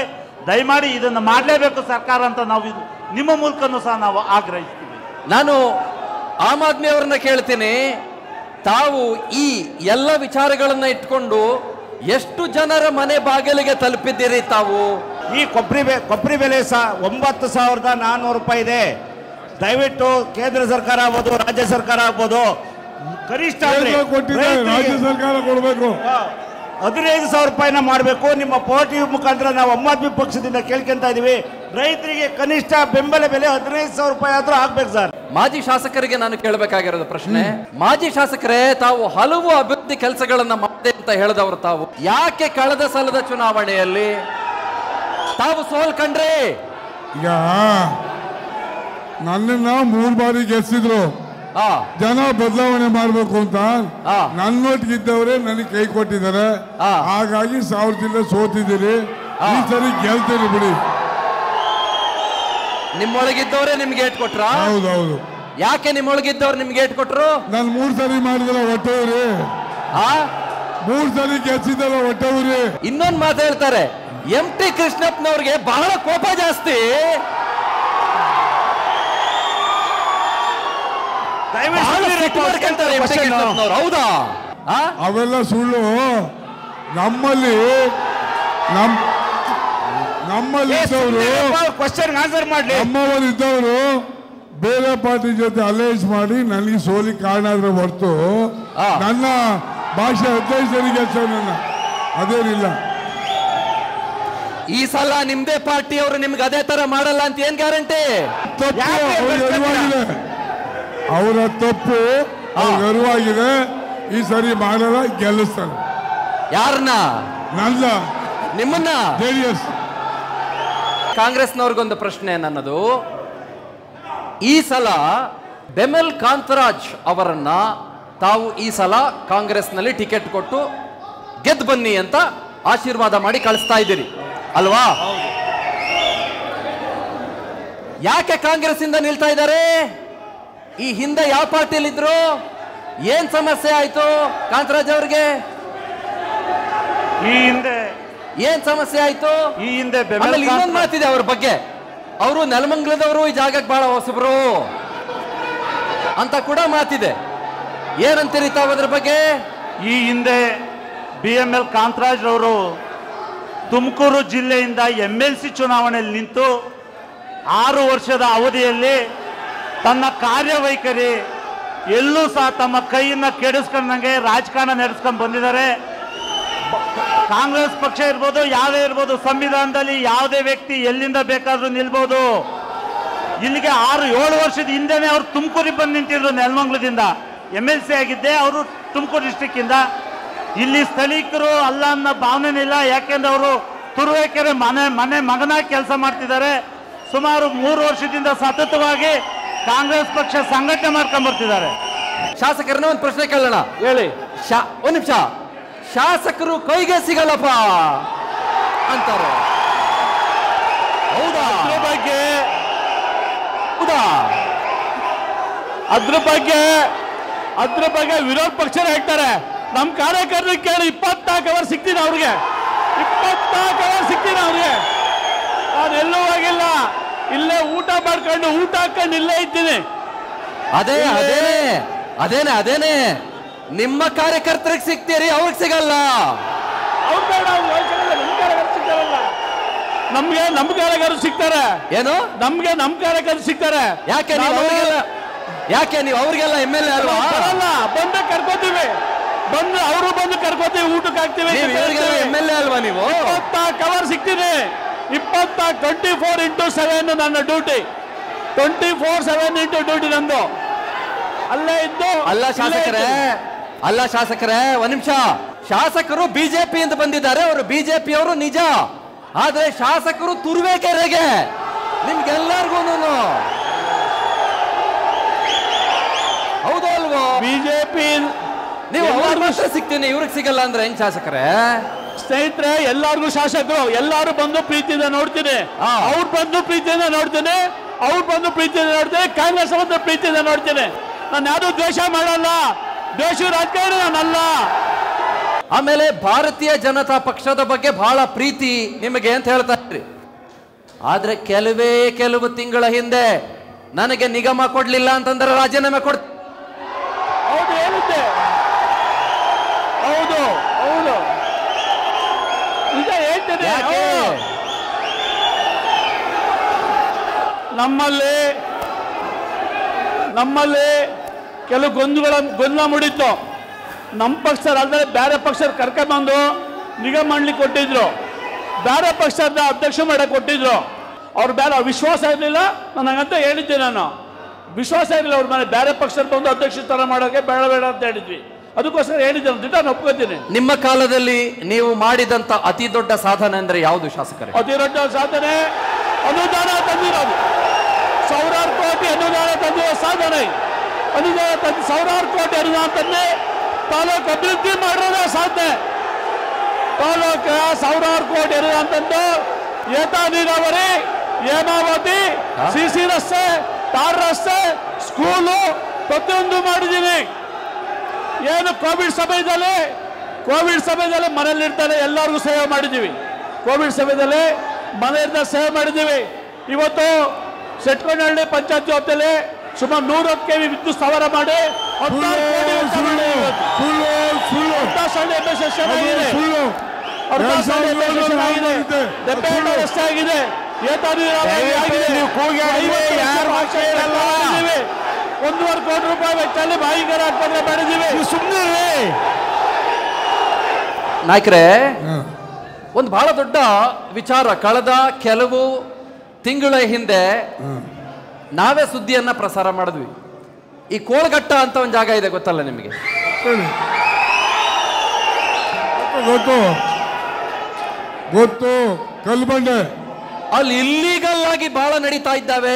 ದಯಮಾಡಿ ಇದನ್ನು ಮಾಡಲೇಬೇಕು ಸರ್ಕಾರ ಅಂತ ನಾವು ಇದು- ನಿಮ್ಮ ಮೂಲಕನೂ ಸಹ ನಾವು ಆಗ್ರಹಿಸ್ತೀವಿ ನಾನು ಆಮ್ ಆದ್ಮಿ ಅವರನ್ನ ಕೇಳ್ತೀನಿ ತಾವು ಈ ಎಲ್ಲ ವಿಚಾರಗಳನ್ನ ಇಟ್ಕೊಂಡು ಎಷ್ಟು ಜನರ ಮನೆ ಬಾಗಿಲಿಗೆ ತಲುಪಿದ್ದೀರಿ ತಾವು ಈ ಕೊಬ್ಬರಿ ಬೆ ಕೊಬ್ಬರಿ ಬೆಲೆ ಸಹ ಒಂಬತ್ತು ಸಾವಿರದ ನಾನ್ನೂರು ರೂಪಾಯಿ ಇದೆ ದಯವಿಟ್ಟು ಕೇಂದ್ರ ಸರ್ಕಾರ ಆಗ್ಬೋದು ರಾಜ್ಯ ಸರ್ಕಾರ ಆಗ್ಬೋದು ಕನಿಷ್ಠ ಅಂದ್ರೆ ಕೇಂದ್ರ ಕೊಟ್ಟಿದೆ ರೈತರಿಗೆ ರಾಜ್ಯ ಸರ್ಕಾರ ಕೊಡಬೇಕು ಹದಿನೈದು ಸಾವಿರ ರೂಪಾಯಿನ ಮಾಡಬೇಕು ನಿಮ್ಮ ಪಾರ್ಟಿ ಮುಖಾಂತರ ನಾವು ಆಮ್ ಆದ್ಮಿ ಪಕ್ಷದಿಂದ ಕೇಳ್ಕೊಂತ ಇದೀವಿ ರೈತರಿಗೆ ಕನಿಷ್ಠ ಬೆಂಬಲ ಬೆಲೆ ಹದಿನೈದು ಸಾವಿರ ರೂಪಾಯಿ ಆದ್ರೂ ಆಗ್ಬೇಕು ಸರ್ ಮಾಜಿ ಶಾಸಕರಿಗೆ ನಾನು ಕೇಳಬೇಕಾಗಿರೋದು ಪ್ರಶ್ನೆ ಮಾಜಿ ಶಾಸಕರೇ ತಾವು ಹಲವು ಅಭಿವೃದ್ಧಿ ಕೆಲಸಗಳನ್ನ ಮಾಡಿದೆ ಅಂತ ಹೇಳಿದವರು ತಾವು ಯಾಕೆ ಕಳೆದ ಸಲದ ಚುನಾವಣೆಯಲ್ಲಿ ತಾವು ಸೋಲ್ಕಂಡ್ರಿ ಈಗ ನನ್ನನ್ನ ಮೂರು ಬಾರಿ ಗೆಲ್ಸಿದ್ರು ಆ ಜನ ಬದಲಾವಣೆ ಮಾಡಬೇಕು ಅಂತ ಆ. ನನ್ನೊಟ್ಟಿಗಿದ್ದವರೇ ನನಗೆ ಕೈ ಕೊಟ್ಟಿದ್ದಾರೆ ಆ. ಹಾಗಾಗಿ ಸಾವಿರದಿಂದ ಸೋತಿದ್ದೀರಿ ಈ ಸರಿ ಗೆಲ್ತೀರಿ ಬಿಡಿ ನಿಮ್ಮೊಳಗಿದ್ದವರೇ ನಿಮ್ಗೆ ಏಟ್ ಕೊಟ್ರ ಹೌದೌದು ಯಾಕೆ ನಿಮ್ಮೊಳಗಿದ್ದವ್ರು ನಿಮ್ಗೆ ಏಟ್ ಕೊಟ್ರು ನಾನು ಮೂರು ಸರಿ ಮಾಡಿದಲ್ಲ ಹೊಟ್ಟವ್ರಿ ಆ ಮೂರು ಸರಿ ಗೆಲ್ಸಿದ್ದಲ್ಲ ಹೊಟ್ಟವ್ರಿ ಇನ್ನೊಂದು ಮಾತು ಹೇಳ್ತಾರೆ ಎಂ ಟಿ ಕೃಷ್ಣಪ್ಪನವ್ರಿಗೆ ಬಹಳ ಕೋಪ ಜಾಸ್ತಿ ದಯವಿಟ್ಟು ಬಹಳ ಸುಮ್ಮನಿರಿ ಸಿಟ್ಟು ಮಾಡ್ಕೊಂತಾರೆ ಎಂ ಟಿ question. ಕೃಷ್ಣಪ್ಪನವ್ರು ಹೌದಾ ಆ? ಅವೆಲ್ಲ ಸುಳ್ಳು ನಮ್ಮಲ್ಲಿ ನಮ್ ನಮ್ಮಲ್ಲಿ ಇದ್ದವರು ಕ್ವಶನ್ ಆನ್ಸರ್ ಮಾಡ್ಲಿ ನಮ್ಮವರು ಇದ್ದವರು ಬೇರೆ ಪಾರ್ಟಿ ಜೊತೆ ಅಲೈನ್ಸ್ ಮಾಡಿ ನನಗೆ ಸೋಲಿ ಕಾರಣ ಆದ್ರೆ ಹೊರತು ಆ. ನನ್ನ ಭಾಷೆ ಹದಿನೈದು ಸರಿ ಗೆಲ್ಸವ್ ನನ್ನ ಅದೇನಿಲ್ಲ ಈ ಸಲ ನಿಮ್ದೇ ಪಾರ್ಟಿ ಅವರು ನಿಮ್ಗೆ ಅದೇ ತರ ಮಾಡಲ್ಲ ಅಂತ ಏನ್ ಗ್ಯಾರಂಟಿ ತಪ್ಪು ಯಾಕೆ ಅವ್ರಿಗೆ ಬರ್ತಿಲ್ಲ? ಅರಿವಾಗಿದೆ ಅವರ ತಪ್ಪು ಅವ್ರಿಗೆ ಅರಿವಾಗಿದೆ ಈ ಸರಿ ಮಾಡಲ್ಲ ಗೆಲ್ಲಿಸ್ತಾರೆ ಯಾರನ್ನ ನನ್ನ ನಿಮ್ಮನ್ನ ಜೆ ಡಿ ಎಸ್ ಕಾಂಗ್ರೆಸ್ನವ್ರಿಗೊಂದು ಪ್ರಶ್ನೆ ನನ್ನದು ಈ ಸಲ ಬೆಮೆಲ್ ಕಾಂತರಾಜ್ ಅವರನ್ನ ತಾವು ಈ ಸಲ ಕಾಂಗ್ರೆಸ್ನಲ್ಲಿ ಟಿಕೆಟ್ ಕೊಟ್ಟು ಗೆದ್ದು ಬನ್ನಿ ಅಂತ ಆಶೀರ್ವಾದ ಮಾಡಿ ಕಳಿಸ್ತಾ ಇದ್ದೀರಿ ಅಲ್ವಾ ಯಾಕೆ ಕಾಂಗ್ರೆಸ್ ಇಂದ ನಿಲ್ತಾ ಇದ್ದಾರೆ ಈ ಹಿಂದೆ ಯಾವ ಪಾರ್ಟಿಯಲ್ಲಿ ಇದ್ರು ಏನ್ ಸಮಸ್ಯೆ ಆಯ್ತು ಕಾಂತರಾಜ್ ಅವ್ರಿಗೆ ಈ ಹಿಂದೆ ಏನ್ ಸಮಸ್ಯೆ ಆಯ್ತು ಈ ಹಿಂದೆ ಆಮೇಲೆ ಬೆಂಬಲ ಇನ್ನೊಂದು ಮಾತಿದೆ ಅವ್ರ ಬಗ್ಗೆ ಅವರು ನೆಲಮಂಗಲದವರು ಈ ಜಾಗಕ್ಕೆ ಬಹಳ ಹೊಸಬ್ರು ಅಂತ ಕೂಡ ಮಾತಿದೆ ಏನಂತೀರಿ ತಾವು ಅದ್ರ ಬಗ್ಗೆ ಈ ಹಿಂದೆ ಬಿ ಎಂ ಎಲ್ ಕಾಂತರಾಜ್ ಅವರು ತುಮಕೂರು ಜಿಲ್ಲೆಯಿಂದ ಎಂ ಎಲ್ ಸಿ ಚುನಾವಣೆಯಲ್ಲಿ ನಿಂತು ಆರು ವರ್ಷದ ಅವಧಿಯಲ್ಲಿ ತನ್ನ ಕಾರ್ಯವೈಖರಿ ಎಲ್ಲೂ ಸಹ ತಮ್ಮ ಕೈಯನ್ನು ಕೆಡಿಸ್ಕೊಂಡಂಗೆ ರಾಜಕಾರಣ ನಡೆಸ್ಕೊಂಡು ಬಂದಿದ್ದಾರೆ ಕಾಂಗ್ರೆಸ್ ಪಕ್ಷ ಇರ್ಬೋದು ಯಾವುದೇ ಇರ್ಬೋದು ಸಂವಿಧಾನದಲ್ಲಿ ಯಾವುದೇ ವ್ಯಕ್ತಿ ಎಲ್ಲಿಂದ ಬೇಕಾದ್ರೂ ನಿಲ್ಬೋದು ಇಲ್ಲಿಗೆ ಆರು ಏಳು ವರ್ಷದ ಹಿಂದೆನೆ ಅವ್ರು ತುಮಕೂರಿಗೆ ಬಂದು ನಿಂತಿದ್ರು ನೆಲಮಂಗ್ಲದಿಂದ ಎಮ್ ಎಲ್ ಸಿ ಆಗಿದ್ದೆ ಅವರು ತುಮಕೂರು ಡಿಸ್ಟಿಕ್ಕಿಂದ ಇಲ್ಲಿ ಸ್ಥಳೀಕರು ಅಲ್ಲ ಅನ್ನೋ ಭಾವನೆ ಇಲ್ಲ ಯಾಕೆಂದ್ರೆ ಅವರು ತುರುವೇಕೆರೆ ಮನೆ ಮನೆ ಮಗನಾಗಿ ಕೆಲಸ ಮಾಡ್ತಿದ್ದಾರೆ ಸುಮಾರು ಮೂರು ವರ್ಷದಿಂದ ಸತತವಾಗಿ ಕಾಂಗ್ರೆಸ್ ಪಕ್ಷ ಸಂಘಟನೆ ಮಾಡ್ಕೊಂಡ್ ಬರ್ತಿದ್ದಾರೆ ಶಾಸಕರನ್ನ ಒಂದು ಪ್ರಶ್ನೆ ಕೇಳೋಣ ಹೇಳಿ ಶಾ ಒಂದ್ ನಿಮಿಷ ಶಾಸಕರು ಕೈಗೆ ಸಿಗಲ್ಲಪ್ಪ ಅಂತಾರೆ ಹೌದಾ ಅದ್ರ ಬಗ್ಗೆ ಹೌದಾ ಅದ್ರ ಬಗ್ಗೆ ಅದ್ರ ಬಗ್ಗೆ ವಿರೋಧ ಪಕ್ಷ ಹೇಳ್ತಾರೆ ನಮ್ಮ ಕಾರ್ಯಕರ್ತರಿಗೆ ಕೇಳಿ ಇಪ್ಪತ್ನಾಲ್ಕು ಅವರ್ ಸಿಗ್ತೀನಿ ಅವ್ರಿಗೆ ಇಪ್ಪತ್ನಾಲ್ಕು ಅವರ್ ಸಿಗ್ತೀನಿ ಅವ್ರಿಗೆ ನಾನು ಎಲ್ಲೂ ಹೋಗಿಲ್ಲ ಇಲ್ಲೇ ಊಟ ಮಾಡ್ಕೊಂಡು ಊಟ ಹಾಕೊಂಡು ಇಲ್ಲೇ ಇದ್ದೀನಿ ಅದೇ ಅದೇನೆ ಅದೇನೆ ಅದೇನೆ ನಿಮ್ಮ ಕಾರ್ಯಕರ್ತರಿಗೆ ಸಿಗ್ತೀರಿ ಅವ್ರಿಗೆ ಸಿಗಲ್ಲ ಅವ್ರು ಬೇಡ ಅವ್ರು ಯೋಚನೆ ಇಲ್ಲ, ನಮ್ಮ ಕಾರ್ಯಕರ್ತರು ಸಿಗ್ತಾರಲ್ಲ ನಮ್ಗೆ ನಮ್ಮ ಕಾರ್ಯಕರ್ತರು ಸಿಗ್ತಾರೆ ಏನು ನಮ್ಗೆ ನಮ್ಮ ಕಾರ್ಯಕರ್ತರು ಸಿಗ್ತಾರೆ ಯಾಕೆ ನೀವು ನಾವು- ಅವ್ರಿಗೆಲ್ಲ ಯಾಕೆ ನೀವು ಅವ್ರಿಗೆಲ್ಲ ಎಮ್ ಎಲ್ ಎ ಅಲ್ವಾ ಬರಲ್ಲ ಬಂದ ಕರ್ಕೋತೀವಿ ಬಂದು ಅವರು ಬಂದು ಕರ್ಕೋತೀವಿ ಊಟಕ್ಕೆ ಹಾಕ್ತೀವಿ ನೀವು ಇವ್ರಿಗೆಲ್ಲ ಎಮ್ ಎಲ್ ಎ ಅಲ್ವಾ ನೀವು ಇಪ್ಪತ್ನಾಲ್ಕು ಅವರ್ ಸಿಗ್ತೀನಿ ಇಪ್ಪತ್ನಾಲ್ಕು ಟ್ವೆಂಟಿ ಫೋರ್ ಇಂಟು ಸೆವೆನ್ ನನ್ನ duty twenty four seven into duty ನಂದು ಅಲ್ಲೇ ಇದ್ದು ಅಲ್ಲ ಇಲ್ಲೇ ಶಾಸಕರೇ ಇದ್ದೀನಿ. ಅಲ್ಲ ಶಾಸಕರೇ ಒಂದ್ ನಿಮಿಷ ಶಾಸಕರು ಬಿಜೆಪಿ ಅಂತ ಬಂದಿದ್ದಾರೆ ಅವರು ಬಿಜೆಪಿ ಅವರು ನಿಜ ಆದ್ರೆ ಶಾಸಕರು ತುರುವೇಕೆರೆಗೆ ನಿಮ್ಗೆಲ್ಲರಿಗೂ ಹೌದು ಅಲ್ವೋ ಬಿಜೆಪಿ ನೀವು ಅವ್ರಿಗೆ ಎಲ್ಲರಿಗೂ ಮಾತ್ರ ಸಿಗ್ತೀನಿ ಇವ್ರಿಗೆ ಸಿಗಲ್ಲ ಅಂದ್ರೆ ಹೆಂಗ್ ಶಾಸಕರೇ ಸ್ನೇಹಿತರೆ ಎಲ್ಲಾರ್ಗೂ ಶಾಸಕರು ಎಲ್ಲಾರು ಬಂದು ಪ್ರೀತಿಯಿಂದ ನೋಡ್ತೀನಿ ಹಾ. ಅವ್ರು ಬಂದು ಪ್ರೀತಿಯಿಂದ ನೋಡ್ತೀನಿ ಅವ್ರು ಬಂದು ಪ್ರೀತಿಯಿಂದ ನೋಡ್ತೀನಿ ಕಾಂಗ್ರೆಸ್ ಬಂದು ಪ್ರೀತಿಯಿಂದ ನೋಡ್ತೀನಿ ನಾನು ಯಾರು ದ್ವೇಷ ಮಾಡಲ್ಲ ದ್ವೇಷ ರಾಜಕಾರಣ ನಾನಲ್ಲ ಆಮೇಲೆ ಭಾರತೀಯ ಜನತಾ ಪಕ್ಷದ ಬಗ್ಗೆ ಬಹಳ ಪ್ರೀತಿ ನಿಮಗೆ ಅಂತ ಹೇಳ್ತಾ ಇದ್ರಿ ಆದ್ರೆ ಕೆಲವೇ ಕೆಲವು ತಿಂಗಳ ಹಿಂದೆ ನನಗೆ ನಿಗಮ ಕೊಡ್ಲಿಲ್ಲ ಅಂತಂದ್ರೆ ರಾಜೀನಾಮೆ ಕೊಡ್ ಹೌದು ಹೇಳಿದ್ದೆ ಹೌದು ಹೌದು ಈಗ ಹೇಳ್ತೇನೆ ಯಾಕೆ ಹೌದು. ನಮ್ಮಲ್ಲಿ ನಮ್ಮಲ್ಲಿ ಕೆಲವು ಗೊಂದಲ ಗೊಂದಲ ಮೂಡಿತ್ತು ನಮ್ಮ ಪಕ್ಷದ ಅಲ್ಲದೆ ಬೇರೆ ಪಕ್ಷದ ಕರ್ಕೊಂಡ್ಬಂದು ನಿಗಮ ಮಾಡ್ಲಿಕ್ಕೆ ಕೊಟ್ಟಿದ್ರು ಬೇರೆ ಪಕ್ಷದ ಅಧ್ಯಕ್ಷ ಮಾಡಕ್ಕೆ ಕೊಟ್ಟಿದ್ರು ಅವ್ರ ಬೇರೆ ವಿಶ್ವಾಸ ಇರಲಿಲ್ಲ ನಾನು ಹಂಗಂತ ಹೇಳಿದ್ದೆ ನಾನು ವಿಶ್ವಾಸ ಇರಲಿಲ್ಲ ಅವ್ರ ಮೇಲೆ ಬೇರೆ ಪಕ್ಷದ ಬಂದು ಅಧ್ಯಕ್ಷ ಸ್ಥಾನ ಮಾಡೋಕೆ ಬೇಡ ಬೇಡ ಅಂತ ಹೇಳಿದ್ವಿ ಅದಕ್ಕೋಸ್ಕರ ಹೇಳಿದ್ದೆ ನಾನು ದಿಟ ಒಪ್ಕೋತೀನಿ ನಿಮ್ಮ ಕಾಲದಲ್ಲಿ ನೀವು ಮಾಡಿದಂತ ಅತಿ ದೊಡ್ಡ ಸಾಧನೆ ಅಂದ್ರೆ ಯಾವುದು ಶಾಸಕರೇ ಅತಿ ದೊಡ್ಡ ಸಾಧನೆ ಅನುದಾನ ತಂದಿರೋದು ಸಾವಿರಾರು ಕೋಟಿ ಅನುದಾನ ತಂದಿರೋ ಸಾಧನೆ ಅನುದಾನ ತಂದು ಸಾವಿರಾರು ಕೋಟಿ ಅನುದಾನ ತಂದು ತಾಲೂಕು ಅಭಿವೃದ್ಧಿ ಮಾಡಿರೋದೇ ಸಾಧನೆ ತಾಲೂಕು ಸಾವಿರಾರು ಕೋಟಿ ಅನುದಾನ ತಂದು ಏತ ನೀರಾವರಿ ಹೇಮಾವತಿ ಸಿ ಸಿ ರಸ್ತೆ ಟಾರ್ ರಸ್ತೆ ಸ್ಕೂಲು ಪ್ರತಿಯೊಂದು ಮಾಡಿದ್ದೀನಿ ಏನು ಕೋವಿಡ್ ಸಮಯದಲ್ಲಿ ಕೋವಿಡ್ ಸಮಯದಲ್ಲಿ ಮನೇಲಿ ಇರ್ತಾರೆ ಎಲ್ಲರಿಗೂ ಸೇವೆ ಮಾಡಿದ್ದೀವಿ ಕೋವಿಡ್ ಸಮಯದಲ್ಲಿ ಮನೆಯಿಂದ ಸೇವೆ ಮಾಡಿದ್ದೀವಿ ಇವತ್ತು ಸೆಟ್ಕೊಂಡಹಳ್ಳಿ ಪಂಚಾಯತ್ ವ್ಯಾಪ್ತಿಯಲ್ಲಿ ಸುಮಾರು ನೂರತ್ತು ಕೆ ವಿ ವಿದ್ಯುತ್ ಸ್ಥಾವರ ಮಾಡಿ ಹದಿನಾರು ಕೋಟಿ ವೆಚ್ಚ ಮಾಡಿ ಇವತ್ತು. ಸುಳ್ಳು ಸುಳ್ಳು ಹತ್ತಾಸಹಳ್ಳಿ FSSN ಅದು ಆಗಿದೆ. ಸುಳ್ಳು ಹತ್ತಾಸಹಳ್ಳಿ ಎರಡ್ ಸಾವಿರದ FSSN ಆಗಿದೆ. ಆಗಿದೆ. ದೆಪ್ಪೆಹಳ್ಳಿ ರಸ್ತೆ ಆಗಿದೆ ಏತ ನೀರಾವರಿ ಆಗಿದೆ. ನೀವು ಕೂಗಿ ಆಡಿ, ಐವತ್ತು ಲಕ್ಷ ಯಾರು ರೂಪಾಯಿ ಕೇಳಲ್ಲ. ಮಾಡಿದ್ದೀವಿ. ಒಂದೂವರೆ ಕೋಟಿ ರೂಪಾಯಿ ವೆಚ್ಚದಲ್ಲಿ ಬಾಯಿಗಾರ ಆಸ್ಪತ್ರೆ ಮಾಡಿದ್ದೀವಿ ಸುಮ್ಮನೆ ನಾಯ್ಕರೇ ಒಂದು ಬಹಳ ದೊಡ್ಡ ವಿಚಾರ ಕಳೆದ ಕೆಲವು ತಿಂಗಳ ಹಿಂದೆ ನಾವೇ ಸುದ್ದಿಯನ್ನ ಪ್ರಸಾರ ಮಾಡಿದ್ವಿ ಈ ಕೋಳಗಟ್ಟ ಅಂತ ಒಂದು ಜಾಗ ಇದೆ ಗೊತ್ತಲ್ಲ ನಿಮಗೆ ಹೇಳಿ ಗೊತ್ತು ಗೊತ್ತು ಕಲ್ಬಂಡೆ ಅಲ್ಲಿ ಇಲ್ಲೀಗಲ್ ಆಗಿ ಬಹಳ ನಡೀತಾ ಇದ್ದಾವೆ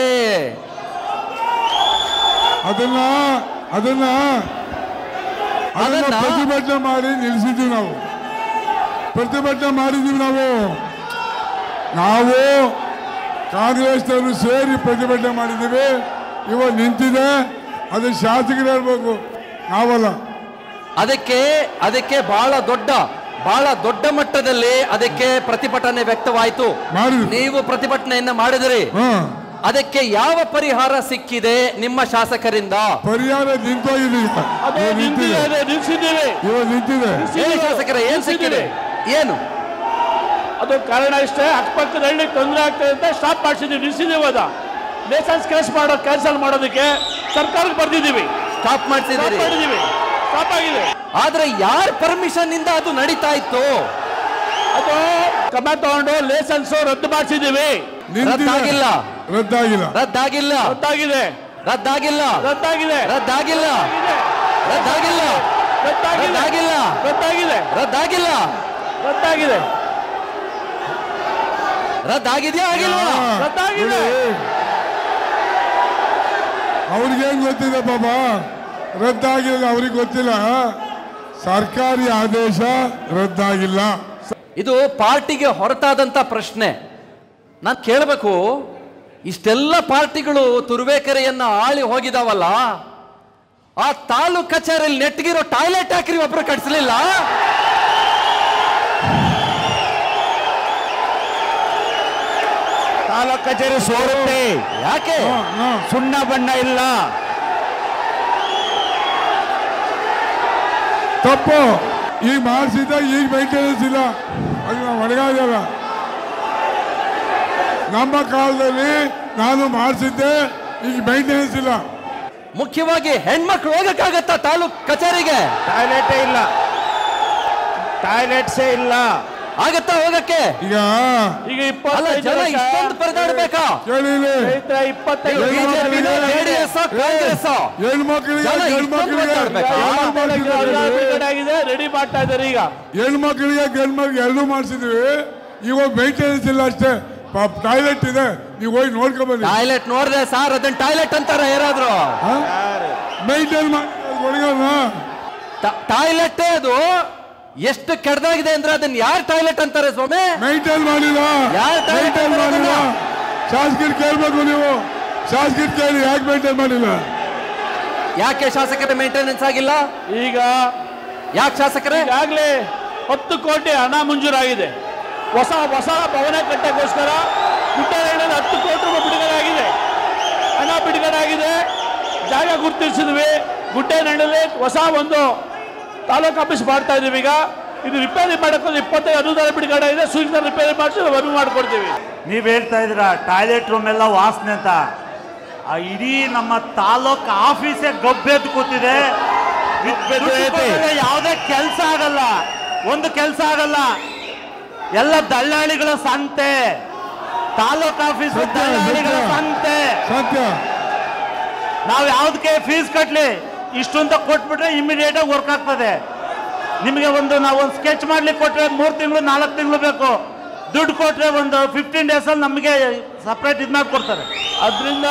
ಅದನ್ನ ಅದನ್ನ ಅದನ್ನ ಅದನ್ನ- ಪ್ರತಿಭಟನೆ ಮಾಡಿ ನಿಲ್ಲಿಸಿದ್ದೀವಿ ನಾವು ಪ್ರತಿಭಟನೆ ಮಾಡಿದ್ದೀವಿ ನಾವು ನಾವು ಕಾಂಗ್ರೆಸ್ನವರು ಸೇರಿ ಪ್ರತಿಭಟನೆ ಮಾಡಿದ್ದೀವಿ ಇವಾಗ ನಿಂತಿದೆ ಅದು ಶಾಸಕರು ಹೇಳ್ಬೇಕು ನಾವಲ್ಲ ಅದಕ್ಕೆ ಅದಕ್ಕೆ ಬಹಳ ದೊಡ್ಡ ಬಹಳ ದೊಡ್ಡ ಮಟ್ಟದಲ್ಲಿ ಅದಕ್ಕೆ ಪ್ರತಿಭಟನೆ ವ್ಯಕ್ತವಾಯಿತು ಮಾಡಿದ್ವಿ. ನೀವು ಪ್ರತಿಭಟನೆಯನ್ನ ಮಾಡಿದಿರಿ ಹಾ ಅದಕ್ಕೆ ಯಾವ ಪರಿಹಾರ ಸಿಕ್ಕಿದೆ ನಿಮ್ಮ ಶಾಸಕರಿಂದ ಪರಿಹಾರ ನಿಂತೋಗಿದೆ ಈಗ ಅದು ಇವಾಗ ನಿಂತಿದೆ ನಿಂತಿದೆ ನಿಲ್ಸಿದ್ದೀವಿ ಇವಾಗ ನಿಂತಿದೆ ಹೇಳಿ ಶಾಸಕರೇ ಏನ್ ಸಿಕ್ಕಿದೆ ಏನು ಅದು ಕಾರಣ ಇಷ್ಟೇ ಅಕ್ಕಪಕ್ಕದ ಹಳ್ಳಿ ತೊಂದರೆ ಆಗ್ತದೆ ಅಂತ ಸ್ಟಾಪ್ ಮಾಡಿಸಿದ್ದೀವಿ ನಿಲ್ಸಿದ್ದೀವಿ ಅದ ಲೈಸೆನ್ಸ್ ಕೇಸ್ ಮಾಡೋ ಕ್ಯಾನ್ಸಲ್ ಮಾಡೋದಕ್ಕೆ ಸರ್ಕಾರಕ್ಕೆ ಬರ್ದಿದ್ದೀವಿ ಸ್ಟಾಪ್ ಸ್ಟಾಪ್ ಮಾಡ್ತಿದ್ದೀರಿ ಮಾಡಿದ್ದೀವಿ ಸ್ಟಾಪ್ ಆಗಿದೆ ಆದ್ರೆ ಯಾರ ಪರ್ಮಿಷನ್ ಇಂದ ಅದು ನಡೀತಾ ಇತ್ತು ಅದು ಕ್ರಮ ತಗೊಂಡು ಲೈಸೆನ್ಸ್ ರದ್ದು ಮಾಡಿಸಿದ್ದೀವಿ ನಿಂತಿದೆ ರದ್ದಾಗಿಲ್ಲ. ರದ್ದಾಗಿಲ್ಲ ರದ್ದಾಗಿಲ್ಲ ರದ್ದಾಗಿದೆ ರದ್ದಾಗಿಲ್ಲ ರದ್ದಾಗಿದೆ ರದ್ದಾಗಿಲ್ಲ ರದ್ದಾಗಿಲ್ಲ ರದ್ದಾಗಿದೆ ರದ್ದಾಗಿಲ್ಲ ರದ್ದಾಗಿದೆ ರದ್ದಾಗಿಲ್ಲ ರದ್ದಾಗಿದೆ ರದ್ದಾಗಿದೆಯಾ ಆಗಿಲ್ವಾ ರದ್ದಾಗಿದೆ ಅವ್ರಿಗೇನ್ ಗೊತ್ತಿದೆ ಬಾಬಾ ರದ್ದಾಗಿಲ್ಲ ಅವ್ರಿಗೆ ಗೊತ್ತಿಲ್ಲ ಸರ್ಕಾರಿ ಆದೇಶ ರದ್ದಾಗಿಲ್ಲ ಇದು ಪಾರ್ಟಿಗೆ ಹೊರತಾದಂತ ಪ್ರಶ್ನೆ ನಾನು ಕೇಳಬೇಕು ಇಷ್ಟೆಲ್ಲ ಪಾರ್ಟಿಗಳು ತುರುವೇಕೆರೆಯನ್ನ ಆಳಿ ಹೋಗಿದಾವಲ್ಲ ಆ ತಾಲೂಕ್ ಕಚೇರಿಯಲ್ಲಿ ನೆಟ್ಗಿರೋ ಟಾಯ್ಲೆಟ್ ಹಾಕ್ರಿ ಒಬ್ರು ಕಟ್ಸಲಿಲ್ಲ ತಾಲೂಕ್ ಕಚೇರಿ ಸೋರುತ್ತೆ ಯಾಕೆ ಹಾ, ಹಾ. ಸುಣ್ಣ ಬಣ್ಣ ಇಲ್ಲ ತಪ್ಪು ಈಗ ಮಾಡಿಸಿದ್ದ ಈಗ ಮೈಂಟೆನೆನ್ಸ್ ಇಲ್ಲ ಅದು ನಾವು ಹೊರಗಾಗಲ್ಲ ನಮ್ಮ ಕಾಲದಲ್ಲಿ ನಾನು ಮಾಡಿಸಿದ್ದೆ ಈಗ ಮೈಂಟೆನೆನ್ಸ್ ಇಲ್ಲ ಮುಖ್ಯವಾಗಿ ಹೆಣ್ಮಕ್ಳು ಹೋಗಕ್ಕಾಗತ್ತಾ ತಾಲೂಕ್ ಕಚೇರಿಗೆ ಟಾಯ್ಲೆಟೇ ಇಲ್ಲ ಟಾಯ್ಲೆಟ್ಸೇ ಇಲ್ಲ ಆಗತ್ತಾ ಹೋಗಕ್ಕೆ ಈಗ ಈಗ ಅಲ್ಲ ಇಪ್ಪತ್ತೈದು ಜನ ವರ್ಷ ಇಷ್ಟೊಂದು ಪರದಾಡ್ಬೇಕಾ ಕೇಳಿ ಇಲ್ಲಿ. ರೈತರ ಇಪ್ಪತ್ತೈದು ವರ್ಷ ಬಿಜೆಪಿ ಜೆಡಿಎಸ್ ಕಾಂಗ್ರೆಸ್ ಹೆಣ್ಮಕ್ಳಿಗೆ ಜನ ಇಷ್ಟೊಂದು ಗಂಡ್ಮಕ್ಳಿಗೆ ಮಾತಾಡ್ಬೇಕಾ? ಅನುದಾನ ಬಿಡುಗಡೆ ಆಗಿದೆ ರೆಡಿ ಮಾಡ್ತಾ ಇದ್ದಾರೆ ಈಗ ಹೆಣ್ಮಕ್ಳಿಗೆ ಗಂಡ್ಮಕ್ಳಿಗೆ ಎರಡೂ ಮಾಡಿಸಿದ್ವಿ ಇವಾಗ ಮೈಂಟೆನೆನ್ಸ್ ಇಲ್ಲ ಅಷ್ಟೇ ಪಾಪ ಟಾಯ್ಲೆಟ್ ಇದೆ ನೀವು ಹೋಗಿ ನೋಡ್ಕೊಂಬನ್ನಿ ಟಾಯ್ಲೆಟ್ ನೋಡ್ದೆ ಸಾರ್ ಅದನ್ನ ಟಾಯ್ಲೆಟ್ ಅಂತಾರ ಯಾರಾದ್ರು ಮೈಂಟೈನ್ ಮಾಡಿ ಹುಡುಗನ ಟಾಯ್ಲೆಟ್ ಅದು ಎಷ್ಟು ಕೆಡ್ದಾಗಿದೆ ಅಂದ್ರೆ ಅದನ್ನ ಯಾರು ಟಾಯ್ಲೆಟ್ ಅಂತಾರೆ ಸ್ವಾಮಿ ಮೈಂಟೈನ್ ಮಾಡಿಲ್ಲ ಯಾರ್ toilet ಮೈಂಟೈನ್ ಮಾಡಿಲ್ಲ ಮಾಡೋದನ್ನ? ಶಾಸಕರು ಕೇಳ್ಬೇಕು ನೀವು ಶಾಸಕರು ಕೇಳಿ ಯಾಕೆ ಮೈಂಟೈನ್ ಮಾಡಿಲ್ಲ ಯಾಕೆ ಶಾಸಕರ ಮೇಂಟೆನೆನ್ಸ್ ಆಗಿಲ್ಲ ಈಗ ಯಾಕೆ ಶಾಸಕರೇ ಈಗಾಗಲೇ ಹತ್ತು ಕೋಟಿ ಹಣ ಮಂಜೂರಾಗಿದೆ ಹೊಸ ಹೊಸ ಭವನ ಕಟ್ಟಕ್ಕೋಸ್ಕರ ಗುಡ್ಡನಹಳ್ಳಿಯಲ್ಲಿ ಹತ್ತು ಕೋಟಿ ರೂಪಾಯಿ ಬಿಡುಗಡೆ ಆಗಿದೆ ಹಣ ಬಿಡುಗಡೆ ಆಗಿದೆ ಜಾಗ ಗುರುತಿಸಿದ್ವಿ ಗುಡ್ಡನಹಳ್ಳಿಯಲ್ಲಿ ಹೊಸ ಒಂದು ತಾಲೂಕು ಆಫೀಸ್ ಮಾಡ್ತಾ ಇದೀವಿ ಈಗ ಇದು ರಿಪೇರಿ ಮಾಡೋಕೆ ಇಪ್ಪತ್ತೈದು ಅನುದಾನ ಬಿಡುಗಡೆ ಇದೆ ಸೂಚನೆ ರಿಪೇರಿ ಮಾಡಿಸಿ ಅನುವು ಮಾಡ್ಕೊಡ್ತೀವಿ ನೀವು ಹೇಳ್ತಾ ಇದ್ದೀರಾ ಟಾಯ್ಲೆಟ್ ರೂಮ್ ಎಲ್ಲ ವಾಸನೆ ಅಂತ ಆ ಇಡೀ ನಮ್ಮ ತಾಲೂಕ್ ಆಫೀಸೇ ಗಬ್ಬೆದ್ದು ಕೂತಿದೆ ದುಡ್ಡು ಕೊಡದೆ ಯಾವುದೇ ಕೆಲಸ ಆಗಲ್ಲ ಒಂದು ಕೆಲಸ ಆಗಲ್ಲ ಎಲ್ಲ ದಳ್ಳಾಳಿಗಳ ಸಂತೆ ತಾಲೂಕ್ ಆಫೀಸ್ ದಳ್ಳಾಳಿಗಳ ಸಂತೆ ಸತ್ಯ ನಾವು ಯಾವ್ದಕ್ಕೆ ಫೀಸ್ ಕಟ್ಲಿ ಇಷ್ಟು ಅಂತ ಕೊಟ್ಬಿಟ್ರೆ ಇಮಿಡಿಯೇಟ್ ಆಗಿ ವರ್ಕ್ ಆಗ್ತದೆ ನಿಮಗೆ ಒಂದು ನಾವು ಒಂದು ಸ್ಕೆಚ್ ಮಾಡ್ಲಿಕ್ಕೆ ಕೊಟ್ರೆ ಮೂರು ತಿಂಗಳು ನಾಲ್ಕು ತಿಂಗಳು ಬೇಕು ದುಡ್ಡು ಕೊಟ್ರೆ ಒಂದು ಫಿಫ್ಟೀನ್ ಡೇಸ್ ಅಲ್ಲಿ ನಮಗೆ ಸಪ್ರೇಟ್ ಇದು ಮಾಡ್ಕೊಡ್ತಾರೆ ಅದರಿಂದ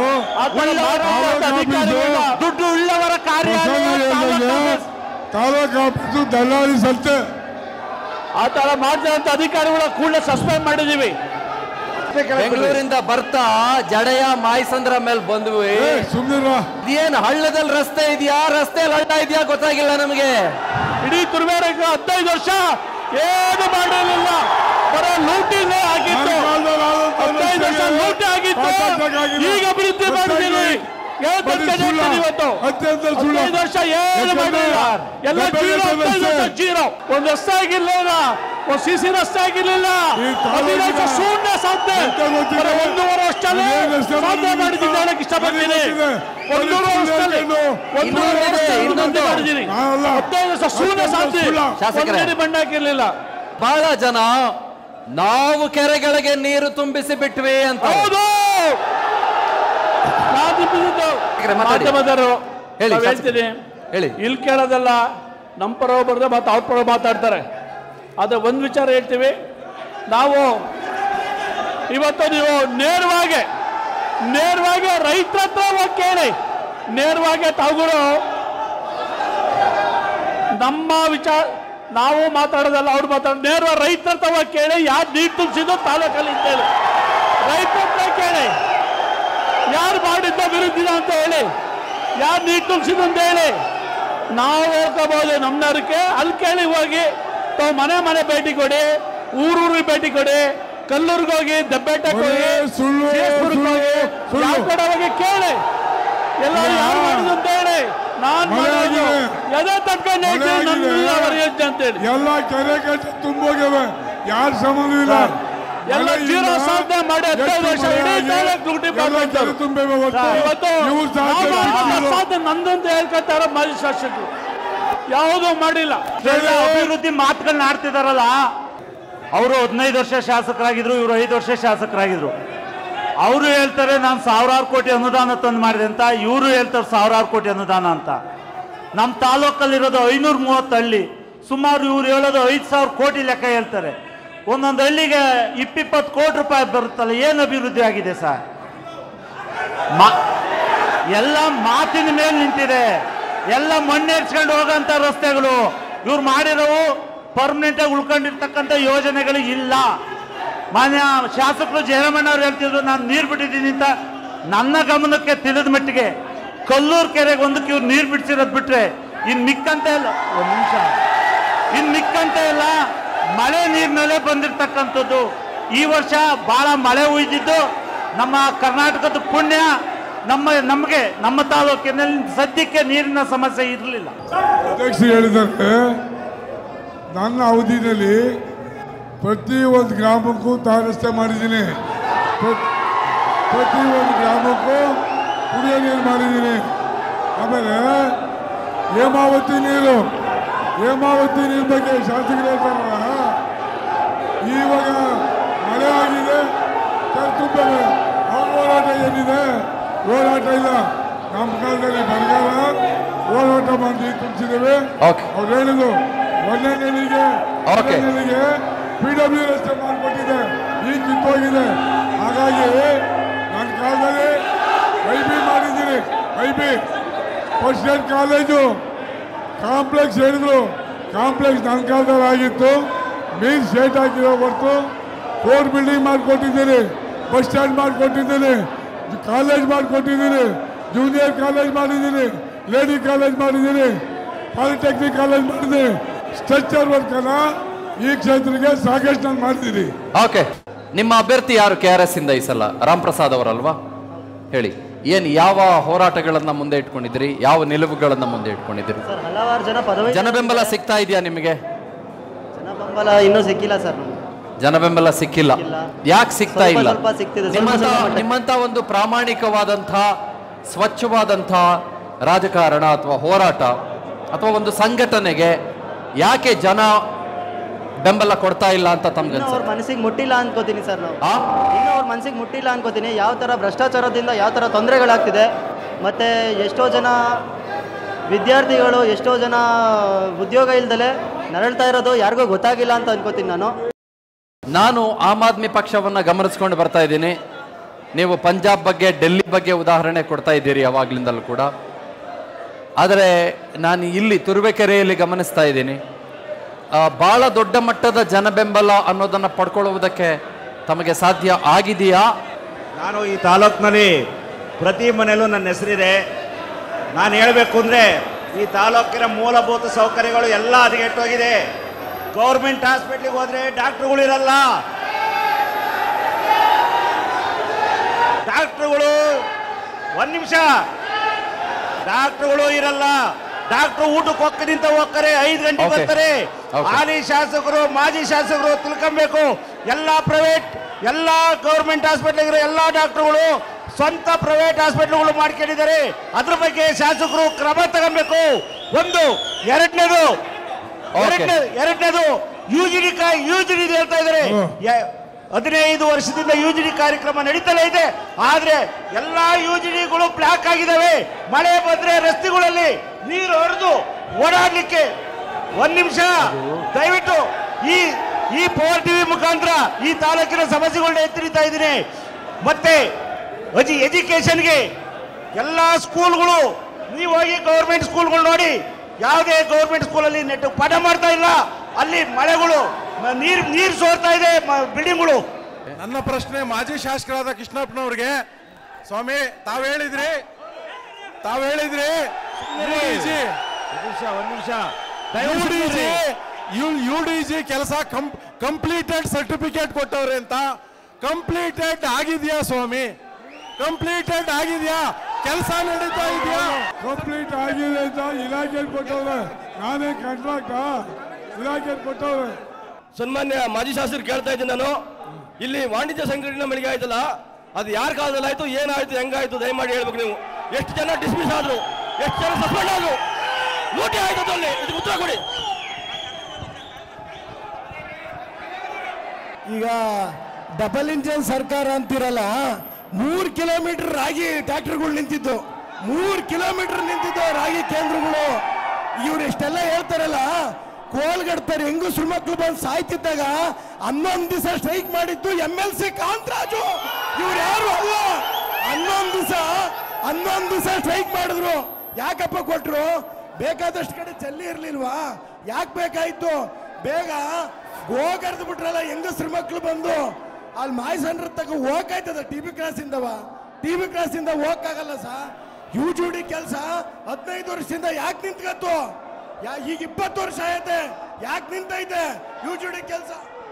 ಅಧಿಕಾರಿಗಳ ದುಡ್ಡು ಉಳ್ಳವರ ಕಾರ್ಯ ತಾಲೂಕು ಆಫೀಸು ದಲ್ಲಾಳಿ ಸಂತೆ ಆ ತರ ಮಾಡಿದಂತ ಅಧಿಕಾರಿಗಳ ಕೂಡಲೇ ಸಸ್ಪೆಂಡ್ ಮಾಡಿದೀವಿ ಬೆಂಗಳೂರಿಂದ ಬರ್ತಾ ಜಡೆಯ ಮಾಯಸಂದ್ರ ಮೇಲೆ ಬಂದ್ವಿ ಸುಮ್ಮನಿರ ಇದೇನ್ ಹಳ್ಳದಲ್ಲಿ ರಸ್ತೆ ಇದೆಯಾ ರಸ್ತೆಯಲ್ಲಿ ಹಳ್ಳ ಇದೆಯಾ ಗೊತ್ತಾಗಿಲ್ಲ ನಮಗೆ ಇಡೀ ತುರ್ಬೇರಕ್ಕೆ ಹದಿನೈದು ವರ್ಷ ಏನು ಮಾಡಿರಲಿಲ್ಲ ಬರೋ ಲೂಟಿನೇ ಆಗಿತ್ತು ಹದಿನೈದು ವರ್ಷ ಲೂಟಿ ಆಗಿತ್ತು ಈಗ ಅಭಿವೃದ್ಧಿ ಮಾಡಿದ್ದೀವಿ ಇವತ್ತು ಅತ್ಯಂತ ಸುಳ್ಳು ಹದಿನೈದು ವರ್ಷ ಏನು ಮಾಡಿಲ್ಲ ಎಲ್ಲ ಜೀರೋ ಹದಿನೈದು ವರ್ಷ ಜೀರೋ ಒಂದು ರಸ್ತೆ ಆಗಿರ್ಲಿಲ್ಲ ಒಂದು ಸಿ ಸಿ ರಸ್ತೆ ಆಗಿರ್ಲಿಲ್ಲ ಈ ತಾಲೂಕಿನ ಹದಿನೈದು ವರ್ಷ ಶೂನ್ಯ ಸಾಧ್ಯ ಎಂತ ಗೊತ್ತಿದೆ? ಬರೀ ಒಂದೂವರೆ ವರ್ಷದಲ್ಲಿ ಏನ್ ರಸ್ತೆ ಸಾಧ್ಯ ಮಾಡಿದ್ದೀವಿ? ಮಾಡಿದ್ದೀನಿ ಹೇಳಕ್ ಇಷ್ಟಪಡ್ತೀನಿ ಏನ್ ಗೊತ್ತಿದೆ? ಒಂದೂವರೆ ಬರೀ ವರ್ಷದಲ್ಲಿ ಸುಳ್ಳು ಒಂದೂವರೆ ಇನ್ನೊಂದು ವರ್ಷದಲ್ಲಿ ಇನ್ನೊಂದು ಅಭಿವೃದ್ಧಿ ಮಾಡಿದ್ದೀನಿ ನಾನಲ್ಲ. ಹದಿನೈದು ವರ್ಷ ಶೂನ್ಯ ಸಾಧ್ಯ ಸುಳ್ಳು. ಶಾಸಕರೇ. ಒಂದಡಿ ಬಣ್ಣ ಹಾಕಿರ್ಲಿಲ್ಲ ಬಹಳ ಜನ ನಾವು ಕೆರೆಗಳಿಗೆ ನೀರು ತುಂಬಿಸಿ ಬಿಟ್ವಿ ಅಂತ ಹೌದು ನಾನು ಬಿದ್ದಿದ್ದು. ಮಾತಾಡಿ. ಮಾಧ್ಯಮದವರು ಹೇಳಿ, ನಾವ್ ಶಾಸಕ. ಹೇಳ್ತೀನಿ ಹೇಳಿ. ಇಲ್ಲಿ ಕೇಳೋದಲ್ಲ ನಮ್ಮ ಪರ ಬರ್ದೆ ಮತ್ತೆ ಅವ್ರ ಪರ ಮಾತಾಡ್ತಾರೆ ಅದೇ ಒಂದು ವಿಚಾರ ಹೇಳ್ತೀವಿ ನಾವು ಇವತ್ತು ನೀವು ನೇರವಾಗಿ ನೇರವಾಗಿ ರೈತರ ಹತ್ರ ಹೋಗಿ ಕೇಳಿ ನೇರವಾಗಿ ತಾವುಗಳು ನಮ್ಮ ವಿಚಾರ ನಾವು ಮಾತಾಡೋದಲ್ಲ ಅವ್ರು ಮಾತಾಡ ನೇರವಾಗಿ ರೈತರ ಹತ್ರ ಹೋಗಿ ಕೇಳಿ ಯಾರು ನೀರು ತುಂಬಿಸಿದ್ದು ತಾಲೂಕಲ್ಲಿ ಅಂತೇಳಿ ರೈತರ ಹತ್ರ ಕೇಳಿ ಯಾರು ಮಾಡಿದ್ದ ವಿರುದ್ಧಿದ ಅಂತ ಹೇಳಿ ಯಾರು ನೀರು ತುಂಬಿಸಿದ್ದು ಅಂತ ಹೇಳಿ ನಾವು ಹೇಳ್ಕೋಬಹುದು ನಮ್ಮನವ್ರಿಗೆ ಅಲ್ಲಿ ಕೇಳಿ ಹೋಗಿ ತಾವು ಮನೆ ಮನೆ ಭೇಟಿ ಕೊಡಿ ಊರೂರಿಗೆ ಭೇಟಿ ಕೊಡಿ ಕಲ್ಲೂರ್ಗೆ ಹೋಗಿ ದಬ್ಬೆಟ್ಟಕ್ಕೆ ಹೋಗಿ ಒಳ್ಳೆ ಸುಳ್ಳು, ಸೇಸ್ಪುರಕ್ಕೆ ಹೋಗಿ ಸುಳ್ಳು. ಯಾವ ಕಡೆ ಹೋಗಿ ಕೇಳಿ ಎಲ್ಲ ಯಾರು ಮಾಡಿದ್ರು ಅಂತ ಹೇಳಿ ನಾನ್ ಮಳೆ ಮಾಡೋದು ಆಗಿದೆ. ಎದೆ ತಟ್ಕೊಂಡು ಮಳೆ ಹೇಳ್ತೀನಿ ಆಗಿದೆ. ನನ್ನ ಅವರ ಯೋಚನೆ ಅಂತ ಹೇಳಿ ಎಲ್ಲ ಕೆರೆ ಕಟ್ಟೆ ತುಂಬೋಗ್ಯವೆ ಯಾರ ಸಂಬಂಧ ಇಲ್ಲ ಎಲ್ಲ ಮಳೆಯಿಂದ ಜೀರೋ ಸಾಧನೆ ಮಾಡಿ ಹದಿನೈದು ವರ್ಷ ಎಷ್ಟು ಮಳೆ ಇಡೀ ಆಗಿ ತಾಲೂಕು ಲೂಟಿ ಎಲ್ಲ ಮಾಡ್ಬೇಕು. ಕೆರೆ ತುಂಬಿವೆ ಹೊರ್ತು ಇವತ್ತು ಇವ್ರು ಸಾಧ್ಯ ನಾವು ಮಾಡಿದ ಮಾಡಿದ್ರು. ಸಾಧನೆ ನಂದಂತ ಹೇಳ್ಕೊತಾರ ಮಾಜಿ ಶಾಸಕರು ಯಾವುದೂ ಮಾಡಿಲ್ಲ ಎಲ್ಲ ಅಭಿವೃದ್ಧಿ ಮಾತುಗಳನ್ನ ಆಡ್ತಿದಾರಲ್ಲ ಅವರು ಹದಿನೈದು ವರ್ಷ ಶಾಸಕರಾಗಿದ್ರು ಇವರು ಐದು ವರ್ಷ ಶಾಸಕರಾಗಿದ್ರು ಅವರು ಹೇಳ್ತಾರೆ ನಾನು ಸಾವಿರಾರು ಕೋಟಿ ಅನುದಾನ ತಂದು ಮಾಡಿದೆ ಅಂತ ಇವರು ಹೇಳ್ತಾರೆ ಸಾವಿರಾರು ಕೋಟಿ ಅನುದಾನ ಅಂತ ನಮ್ಮ ತಾಲೂಕಲ್ಲಿರೋದು ಐನೂರ ಮೂವತ್ತು ಹಳ್ಳಿ ಸುಮಾರು ಇವ್ರು ಹೇಳೋದು ಐದು ಸಾವಿರ ಕೋಟಿ ಲೆಕ್ಕ ಹೇಳ್ತಾರೆ ಒಂದೊಂದು ಹಳ್ಳಿಗೆ ಇಪ್ಪಿಪ್ಪತ್ತು ಕೋಟಿ ರೂಪಾಯಿ ಬರುತ್ತಲ್ಲ ಏನು ಅಭಿವೃದ್ಧಿ ಆಗಿದೆ ಸರ್ ಮಾ ಎಲ್ಲ ಮಾತಿನ ಮೇಲೆ ನಿಂತಿದೆ ಎಲ್ಲ ಮಣ್ಣೇರ್ಸ್ಕೊಂಡು ಹೋಗೋಂಥ ರಸ್ತೆಗಳು ಇವ್ರು ಮಾಡಿರೋವು ಪರ್ಮನೆಂಟ್ ಆಗಿ ಉಳ್ಕೊಂಡಿರ್ತಕ್ಕಂಥ ಯೋಜನೆಗಳು ಇಲ್ಲ ಮಾನ್ಯ ಶಾಸಕರು ಜಯರಾಮಣ್ಣವ್ರು ಹೇಳ್ತಿದ್ರು ನಾನು ನೀರು ಬಿಟ್ಟಿದ್ದೀನಿ ಅಂತ ನನ್ನ ಗಮನಕ್ಕೆ ತಿಳಿದ ಮಟ್ಟಿಗೆ ಕಲ್ಲೂರು ಕೆರೆಗೆ ಒಂದಕ್ಕೆ ಇವ್ರು ನೀರು ಬಿಡಿಸಿರೋದು ಬಿಟ್ರೆ ಇನ್ನು ಮಿಕ್ಕಂತ ಇಲ್ಲ ಒಂದು ನಿಮಿಷ ಇನ್ನು ಮಿಕ್ಕಂತ ಇಲ್ಲ ಮಳೆ ನೀರಿನಲ್ಲೇ ಬಂದಿರ್ತಕ್ಕಂಥದ್ದು ಈ ವರ್ಷ ಬಹಳ ಮಳೆ ಉಯ್ದಿದ್ದು ನಮ್ಮ ಕರ್ನಾಟಕದ ಪುಣ್ಯ ನಮ್ಮ ನಮಗೆ ನಮ್ಮ ತಾಲೂಕಿನಲ್ಲಿ ಸದ್ಯಕ್ಕೆ ನೀರಿನ ಸಮಸ್ಯೆ ಇರಲಿಲ್ಲ ಅಧ್ಯಕ್ಷರು ಹೇಳಿದ್ದಾರೆ ನನ್ನ ಅವಧಿನಲ್ಲಿ ಪ್ರತಿ ಒಂದು ಗ್ರಾಮಕ್ಕೂ tar ರಸ್ತೆ ಮಾಡಿದ್ದೀನಿ ಪ್ರ- ಪ್ರತಿ ಒಂದು ಗ್ರಾಮಕ್ಕೂ ಕುಡಿಯೋ ನೀರು ಮಾಡಿದ್ದೀನಿ ಆಮೇಲೆ ಹೇಮಾವತಿ ನೀರು ಹೇಮಾವತಿ ನೀರು ಬಗ್ಗೆ ಶಾಸಕರು ಹೇಳ್ತಾರಲ್ಲ ಇವಾಗ ಮಳೆ ಆಗಿದೆ ಕೆರೆ ತುಂಬಿದೆ ಅವ್ರ ಹೋರಾಟ ಏನಿದೆ ಹೋರಾಟ ಇಲ್ಲ ನಮ್ಮ ಕಾಲದಲ್ಲಿ ಬರಗಾಲ ಹೋರಾಟ ಮಾಡಿ ತುಂಬಿಸಿದ್ದೇವೆ Okay. ಅವ್ರು ಹೇಳಿದ್ರು ಒಂದನೇ ನೆಲೆಗೆ Okay. ನೆಲೆಗೆ ಪಿ ಡಬ್ಲ್ಯೂ ರಸ್ತೆ ಮಾಡಿಕೊಟ್ಟಿದೆ ಈಗ ಕಿತ್ತೋಗಿದೆ ಹಾಗಾಗಿ ನನ್ನ ಕಾಲದಲ್ಲಿ ಐ ಬಿ ಮಾಡಿದ್ದೀನಿ I B first aid college complex ಹೇಳಿದ್ರು ಕಾಂಪ್ಲೆಕ್ಸ್ ನನ್ನ ಕಾಲದಲ್ಲಿ ಆಗಿತ್ತು ಮೀನ್ ಶೇಟ್ ಹಾಕಿರೋ ಹೊರತು ಫೋರ್ ಬಿಲ್ಡಿಂಗ್ ಮಾಡಿಕೊಟ್ಟಿದ್ದೀನಿ ಬಸ್ ಸ್ಟ್ಯಾಂಡ್ ಮಾಡಿಕೊಟ್ಟಿದ್ದೀನಿ ಕಾಲೇಜ್ ಮಾಡಿಕೊಟ್ಟಿದ್ದೀನಿ ಜೂನಿಯರ್ ಕಾಲೇಜ್ ಮಾಡಿದ್ದೀನಿ ಲೇಡಿ ಕಾಲೇಜ್ ಮಾಡಿದ್ದೀನಿ ಪಾಲಿಟೆಕ್ನಿಕ್ ಕಾಲೇಜ್ ಮಾಡಿದ್ದೀನಿ ಸ್ಟ್ರಕ್ಚರ್ ವರ್ಕನ್ನ ಈ ಕ್ಷೇತ್ರಕ್ಕೆ ಸಾಕಷ್ಟು ನಾನು ಮಾಡಿದ್ದೀನಿ ಓಕೆ ನಿಮ್ಮ ಅಭ್ಯರ್ಥಿ ಯಾರು ಕೆ ಆರ್ ಎಸ್ ಇಂದ ಈ ಸಲ ರಾಮ್ ಪ್ರಸಾದ್ ಅವರಲ್ವಾ ಹೇಳಿ ಏನು ಯಾವ ಹೋರಾಟಗಳನ್ನ ಮುಂದೆ ಇಟ್ಕೊಂಡಿದ್ರಿ ಯಾವ ನಿಲುವುಗಳನ್ನ ಮುಂದೆ ಇಟ್ಕೊಂಡಿದ್ರಿ ಸರ್ ಹಲವಾರು ಜನ ಪದವಿ ಜನಬೆಂಬಲ ಸಿಗ್ತಾ ಇದೆಯಾ ನಿಮಗೆ ಜನ ಬೆಂಬಲ ಇನ್ನೂ ಸಿಕ್ಕಿಲ್ಲ ಸರ್ ನಮ್ಗೆ ಜನಬೆಂಬಲ ಸಿಕ್ಕಿಲ್ಲ ಸಿಕ್ಕಿಲ್ಲ. ಯಾಕೆ ಸಿಗ್ತಾ ಸ್ವಲ್ಪ ಇಲ್ಲ ಸ್ವಲ್ಪ ಸಿಗ್ತಿದೆ, ಸ್ವಲ್ಪ ನಿಮ್ಮಂತ ಸ್ವಲ್ಪ ಮಟ್ಟಿಗೆ. ನಿಮ್ಮಂತ ಒಂದು ಪ್ರಾಮಾಣಿಕವಾದಂಥ ಸ್ವಚ್ಛವಾದಂಥ ರಾಜಕಾರಣ ಅಥವಾ ಹೋರಾಟ ಅಥವಾ ಒಂದು ಸಂಘಟನೆಗೆ ಯಾಕೆ ಜನ ಬೆಂಬಲ ಕೊಡ್ತಾ ಇಲ್ಲ ಅಂತ ಇನ್ನೂ ಅವ್ರ ತಮ್ಗನ್ಸುತ್ತೆ ಮನಸ್ಸಿಗೆ ಮುಟ್ಟಿಲ್ಲ ಅನ್ಕೋತೀನಿ ಸರ್ ನಾವು ಆ ಇನ್ನೂ ಅವ್ರ ಮನಸ್ಸಿಗೆ ಮುಟ್ಟಿಲ್ಲ ಅನ್ಕೋತೀನಿ ಯಾವ ಥರ ಭ್ರಷ್ಟಾಚಾರದಿಂದ ಯಾವ ಥರ ತೊಂದರೆಗಳಾಗ್ತಿದೆ ಮತ್ತು ಎಷ್ಟೋ ಜನ ವಿದ್ಯಾರ್ಥಿಗಳು ಎಷ್ಟೋ ಜನ ಉದ್ಯೋಗ ಇಲ್ದಲೆ ನರಳ್ತಾ ಇರೋದು ಯಾರಿಗೂ ಗೊತ್ತಾಗಿಲ್ಲ ಅಂತ ಅನ್ಕೋತೀನಿ ನಾನು ನಾನು ಆಮ್ ಆದ್ಮಿ ಪಕ್ಷವನ್ನ ಗಮನಿಸ್ಕೊಂಡು ಬರ್ತಾ ಇದ್ದೀನಿ ನೀವು ಪಂಜಾಬ್ ಬಗ್ಗೆ ಡೆಲ್ಲಿ ಬಗ್ಗೆ ಉದಾಹರಣೆ ಕೊಡ್ತಾ ಇದ್ದೀರಿ ಯಾವಾಗ್ಲಿಂದಲೂ ಕೂಡ ಆದರೆ ನಾನು ಇಲ್ಲಿ ತುರುವೇಕೆರೆಯಲ್ಲಿ ಗಮನಿಸ್ತಾ ಇದ್ದೀನಿ ಆ, ಬಹಳ ದೊಡ್ಡ ಮಟ್ಟದ ಜನಬೆಂಬಲ ಅನ್ನೋದನ್ನು ಪಡ್ಕೊಳ್ಳುವುದಕ್ಕೆ ತಮಗೆ ಸಾಧ್ಯ ಆಗಿದೆಯಾ ನಾನು ಈ ತಾಲೂಕಿನಲ್ಲಿ ಪ್ರತಿ ಮನೆಯಲ್ಲೂ ನನ್ನ ಹೆಸರಿದೆ ನಾನು ಹೇಳಬೇಕು ಅಂದರೆ ಈ ತಾಲೂಕಿನ ಮೂಲಭೂತ ಸೌಕರ್ಯಗಳು ಎಲ್ಲ ಹದಗೆಟ್ಟೋಗಿದೆ ಗೌರ್ಮೆಂಟ್ ಹಾಸ್ಪಿಟ್ಲಿಗೆ ಹೋದರೆ ಡಾಕ್ಟ್ರುಗಳು ಇರಲ್ಲ ಡಾಕ್ಟ್ರುಗಳು ಒಂದು ನಿಮಿಷ ಡಾಕ್ಟ್ರುಗಳು ಇರಲ್ಲ ಡಾಕ್ಟ್ರು ಊಟಕ್ಕೆ ಹೋಗ್ಕ ನಿಂತ ಹೋಗ್ತಾರೆ ಐದು ಗಂಟೆಗೆ Okay. ಬರ್ತಾರೆ Okay. ಹಾಲಿ ಶಾಸಕರು ಮಾಜಿ ಶಾಸಕರು ತಿಳ್ಕೊಬೇಕು ಎಲ್ಲ ಪ್ರೈವೇಟ್ ಎಲ್ಲ ಗೌರ್ಮೆಂಟ್ ಹಾಸ್ಪಿಟ್ಲಿಗಿರೋ ಎಲ್ಲ ಡಾಕ್ಟರ್ಗಳು ಸ್ವಂತ ಪ್ರೈವೇಟ್ ಹಾಸ್ಪಿಟ್ಲ್ಗಳು ಮಾಡ್ಕೊಂಡಿದ್ದಾರೆ ಅದ್ರ ಬಗ್ಗೆ ಶಾಸಕರು ಕ್ರಮ ತಗೊಬೇಕು ಒಂದು ಎರಡನೇದು Okay. ಎರಡನೇ ಎರಡನೇದು U G D U G D ಹೇಳ್ತಾ ಇದ್ದಾರೆ ಯ- ಹದಿನೈದು ವರ್ಷದಿಂದ ಯು ಜಿ ಡಿ ಕಾರ್ಯಕ್ರಮ ನಡೀತಲೇ ಇದೆ ಆದ್ರೆ ಎಲ್ಲಾ ಯು ಜಿ ಡಿಗಳು ಬ್ಲಾಕ್ ಆಗಿದ್ದಾವೆ ಮಳೆ ಬಂದ್ರೆ ರಸ್ತೆಗಳಲ್ಲಿ ನೀರು ಹರಿದು ಓಡಾಡ್ಲಿಕ್ಕೆ ಒಂದ್ ನಿಮಿಷ ದಯವಿಟ್ಟು ಈ ಈ ಪವರ್ ಟಿವಿ ಮುಖಾಂತರ ಈ ತಾಲೂಕಿನ ಸಮಸ್ಯೆಗಳನ್ನ ಎತ್ತರಿತಾ ಇದ್ದೀನಿ ಮತ್ತೆ ಅಜಿ ಎಜುಕೇಶನ್ಗೆ ಎಲ್ಲ ಸ್ಕೂಲ್ಗಳು ನೀವು ಹೋಗಿ ಗೌರ್ಮೆಂಟ್ ಸ್ಕೂಲ್ಗಳು ನೋಡಿ ಯಾವುದೇ ಗೌರ್ಮೆಂಟ್ ಸ್ಕೂಲಲ್ಲಿ ನೆಟ್ ಪಾಠ ಮಾಡ್ತಾ ಇಲ್ಲ ಅಲ್ಲಿ ಮಳೆಗಳು ಮ- ನೀರ್ ನೀರು ಸೋರ್ತಾ ಇದೆ ಮ- ಬಿಲ್ಡಿಂಗ್ಗಳು ನನ್ನ ಪ್ರಶ್ನೆ ಮಾಜಿ ಶಾಸಕರಾದ ಕೃಷ್ಣಪ್ಪನವ್ರಿಗೆ ಸ್ವಾಮಿ ತಾವ್ ಹೇಳಿದ್ರಿ ತಾವ್ ಹೇಳಿದ್ರಿ UDG, ಒಂದ್ ನಿಮಿಷ UDG, ಯು- UDG ಕೆಲಸ ಕಂಪ್ಲೀಟೆಡ್ ಸರ್ಟಿಫಿಕೇಟ್ ಕೊಟ್ಟವ್ರೆ ಅಂತ ಕಂಪ್ಲೀಟೆಡ್ ಆಗಿದ್ಯಾ ಸ್ವಾಮಿ ಕಂಪ್ಲೀಟೆಡ್ ಆಗಿದ್ಯಾ ಕೆಲಸ ನಡೀತಾ ಇದೆಯಾ ಕಂಪ್ಲೀಟ್ ಆಗಿದೆ ಅಂತ ಇಲಾಖೆ ಕೊಟ್ಟವ್ರೆ ನಾನೇ ಕಾಂಟ್ರಾಕ್ಟ ಇಲಾಖೆ ಕೊಟ್ಟವ್ರೆ ಸನ್ಮಾನ್ಯ ಮಾಜಿ ಶಾಸಕರು ಕೇಳ್ತಾ ಇದ್ದೀನಿ ನಾನು ಇಲ್ಲಿ ವಾಣಿಜ್ಯ ಸಂಘಟನೆ ಮಳಿಗೆ ಆಯ್ತಲ್ಲ ಅದು ಯಾರ ಕಾಲದಲ್ಲಿ ಆಯ್ತು ಏನಾಯ್ತು ಹೆಂಗಾಯ್ತು ದಯಮಾಡಿ ಹೇಳ್ಬೇಕು ನೀವು ಎಷ್ಟು ಜನ ಡಿಸ್ಮಿಸ್ ಆದ್ರು ಎಷ್ಟು ಜನ ಸಸ್ಪೆಂಡ್ ಆದ್ರು ಲೂಟಿ ಆಯ್ತು ಅದ್ರಲ್ಲಿ ಇದಕ್ಕೆ ಉತ್ತರ ಕೊಡಿ ಈಗ ಡಬಲ್ ಇಂಜಿನ್ ಸರ್ಕಾರ ಅಂತಿರಲ್ಲ ಮೂರ್ ಕಿಲೋಮೀಟರ್ ರಾಗಿ ಟ್ರ್ಯಾಕ್ಟರ್ಗಳು ನಿಂತಿದ್ದು ಮೂರ್ ಕಿಲೋಮೀಟರ್ ನಿಂತಿದ್ದು ರಾಗಿ ಕೇಂದ್ರಗಳು ಇವ್ರು ಎಷ್ಟೆಲ್ಲ ಹೇಳ್ತಾರಲ್ಲ ಕೋಲ್ಗಡ್ತಾರೆ ಹೆಂಗು ಸುಳ್ಮಕ್ಳು ಬಂದು ಸಾಯ್ತಿದ್ದಾಗ ಹನ್ನೊಂದು ದಿವಸ ಸ್ಟ್ರೈಕ್ ಮಾಡಿದ್ದು ಎಂ ಎಲ್ ಸಿ ಕಾಂತರಾಜು ಇವ್ರು ಯಾರು ಅಲ್ಲ ಹನ್ನೊಂದು ದಿವಸ ಹನ್ನೊಂದು ದಿವಸ ಸ್ಟ್ರೈಕ್ ಮಾಡಿದ್ರು ಯಾಕಪ್ಪ ಕೊಟ್ರು ಬೇಕಾದಷ್ಟು ಕಡೆ ಚಲ್ಲಿ ಇರ್ಲಿಲ್ವಾ ಯಾಕೆ ಬೇಕಾಯ್ತು ಬೇಗ ಗೋಗರ್ದು ಬಿಟ್ರಲ್ಲ ಹೆಂಗಸ್ರ ಮಕ್ಳು ಬಂದು ಅಲ್ಲಿ ಮಾಯ್ ಸೆಂಟರ್ ತಗ ಹೋಗಾಯ್ತದ ಟಿ ಬಿ ಕ್ರಾಸ್ ಇಂದವ ಟಿ ಬಿ ಕ್ರಾಸ್ ಇಂದ ಹೋಗಕ್ಕಾಗಲ್ಲ ಸಾ ಯು ಜಿ ಡಿ ಕೆಲಸ ಹದಿನೈದು ವರ್ಷದಿಂದ ಯಾಕೆ ನಿಂತ್ಕತ್ತು ಯಾ ಈಗ ಇಪ್ಪತ್ತು ವರ್ಷ ಆಯ್ತೆ ಯಾಕೆ ನಿಂತೈತೆ ಯು ಜಿ ಡಿ ಕೆಲಸ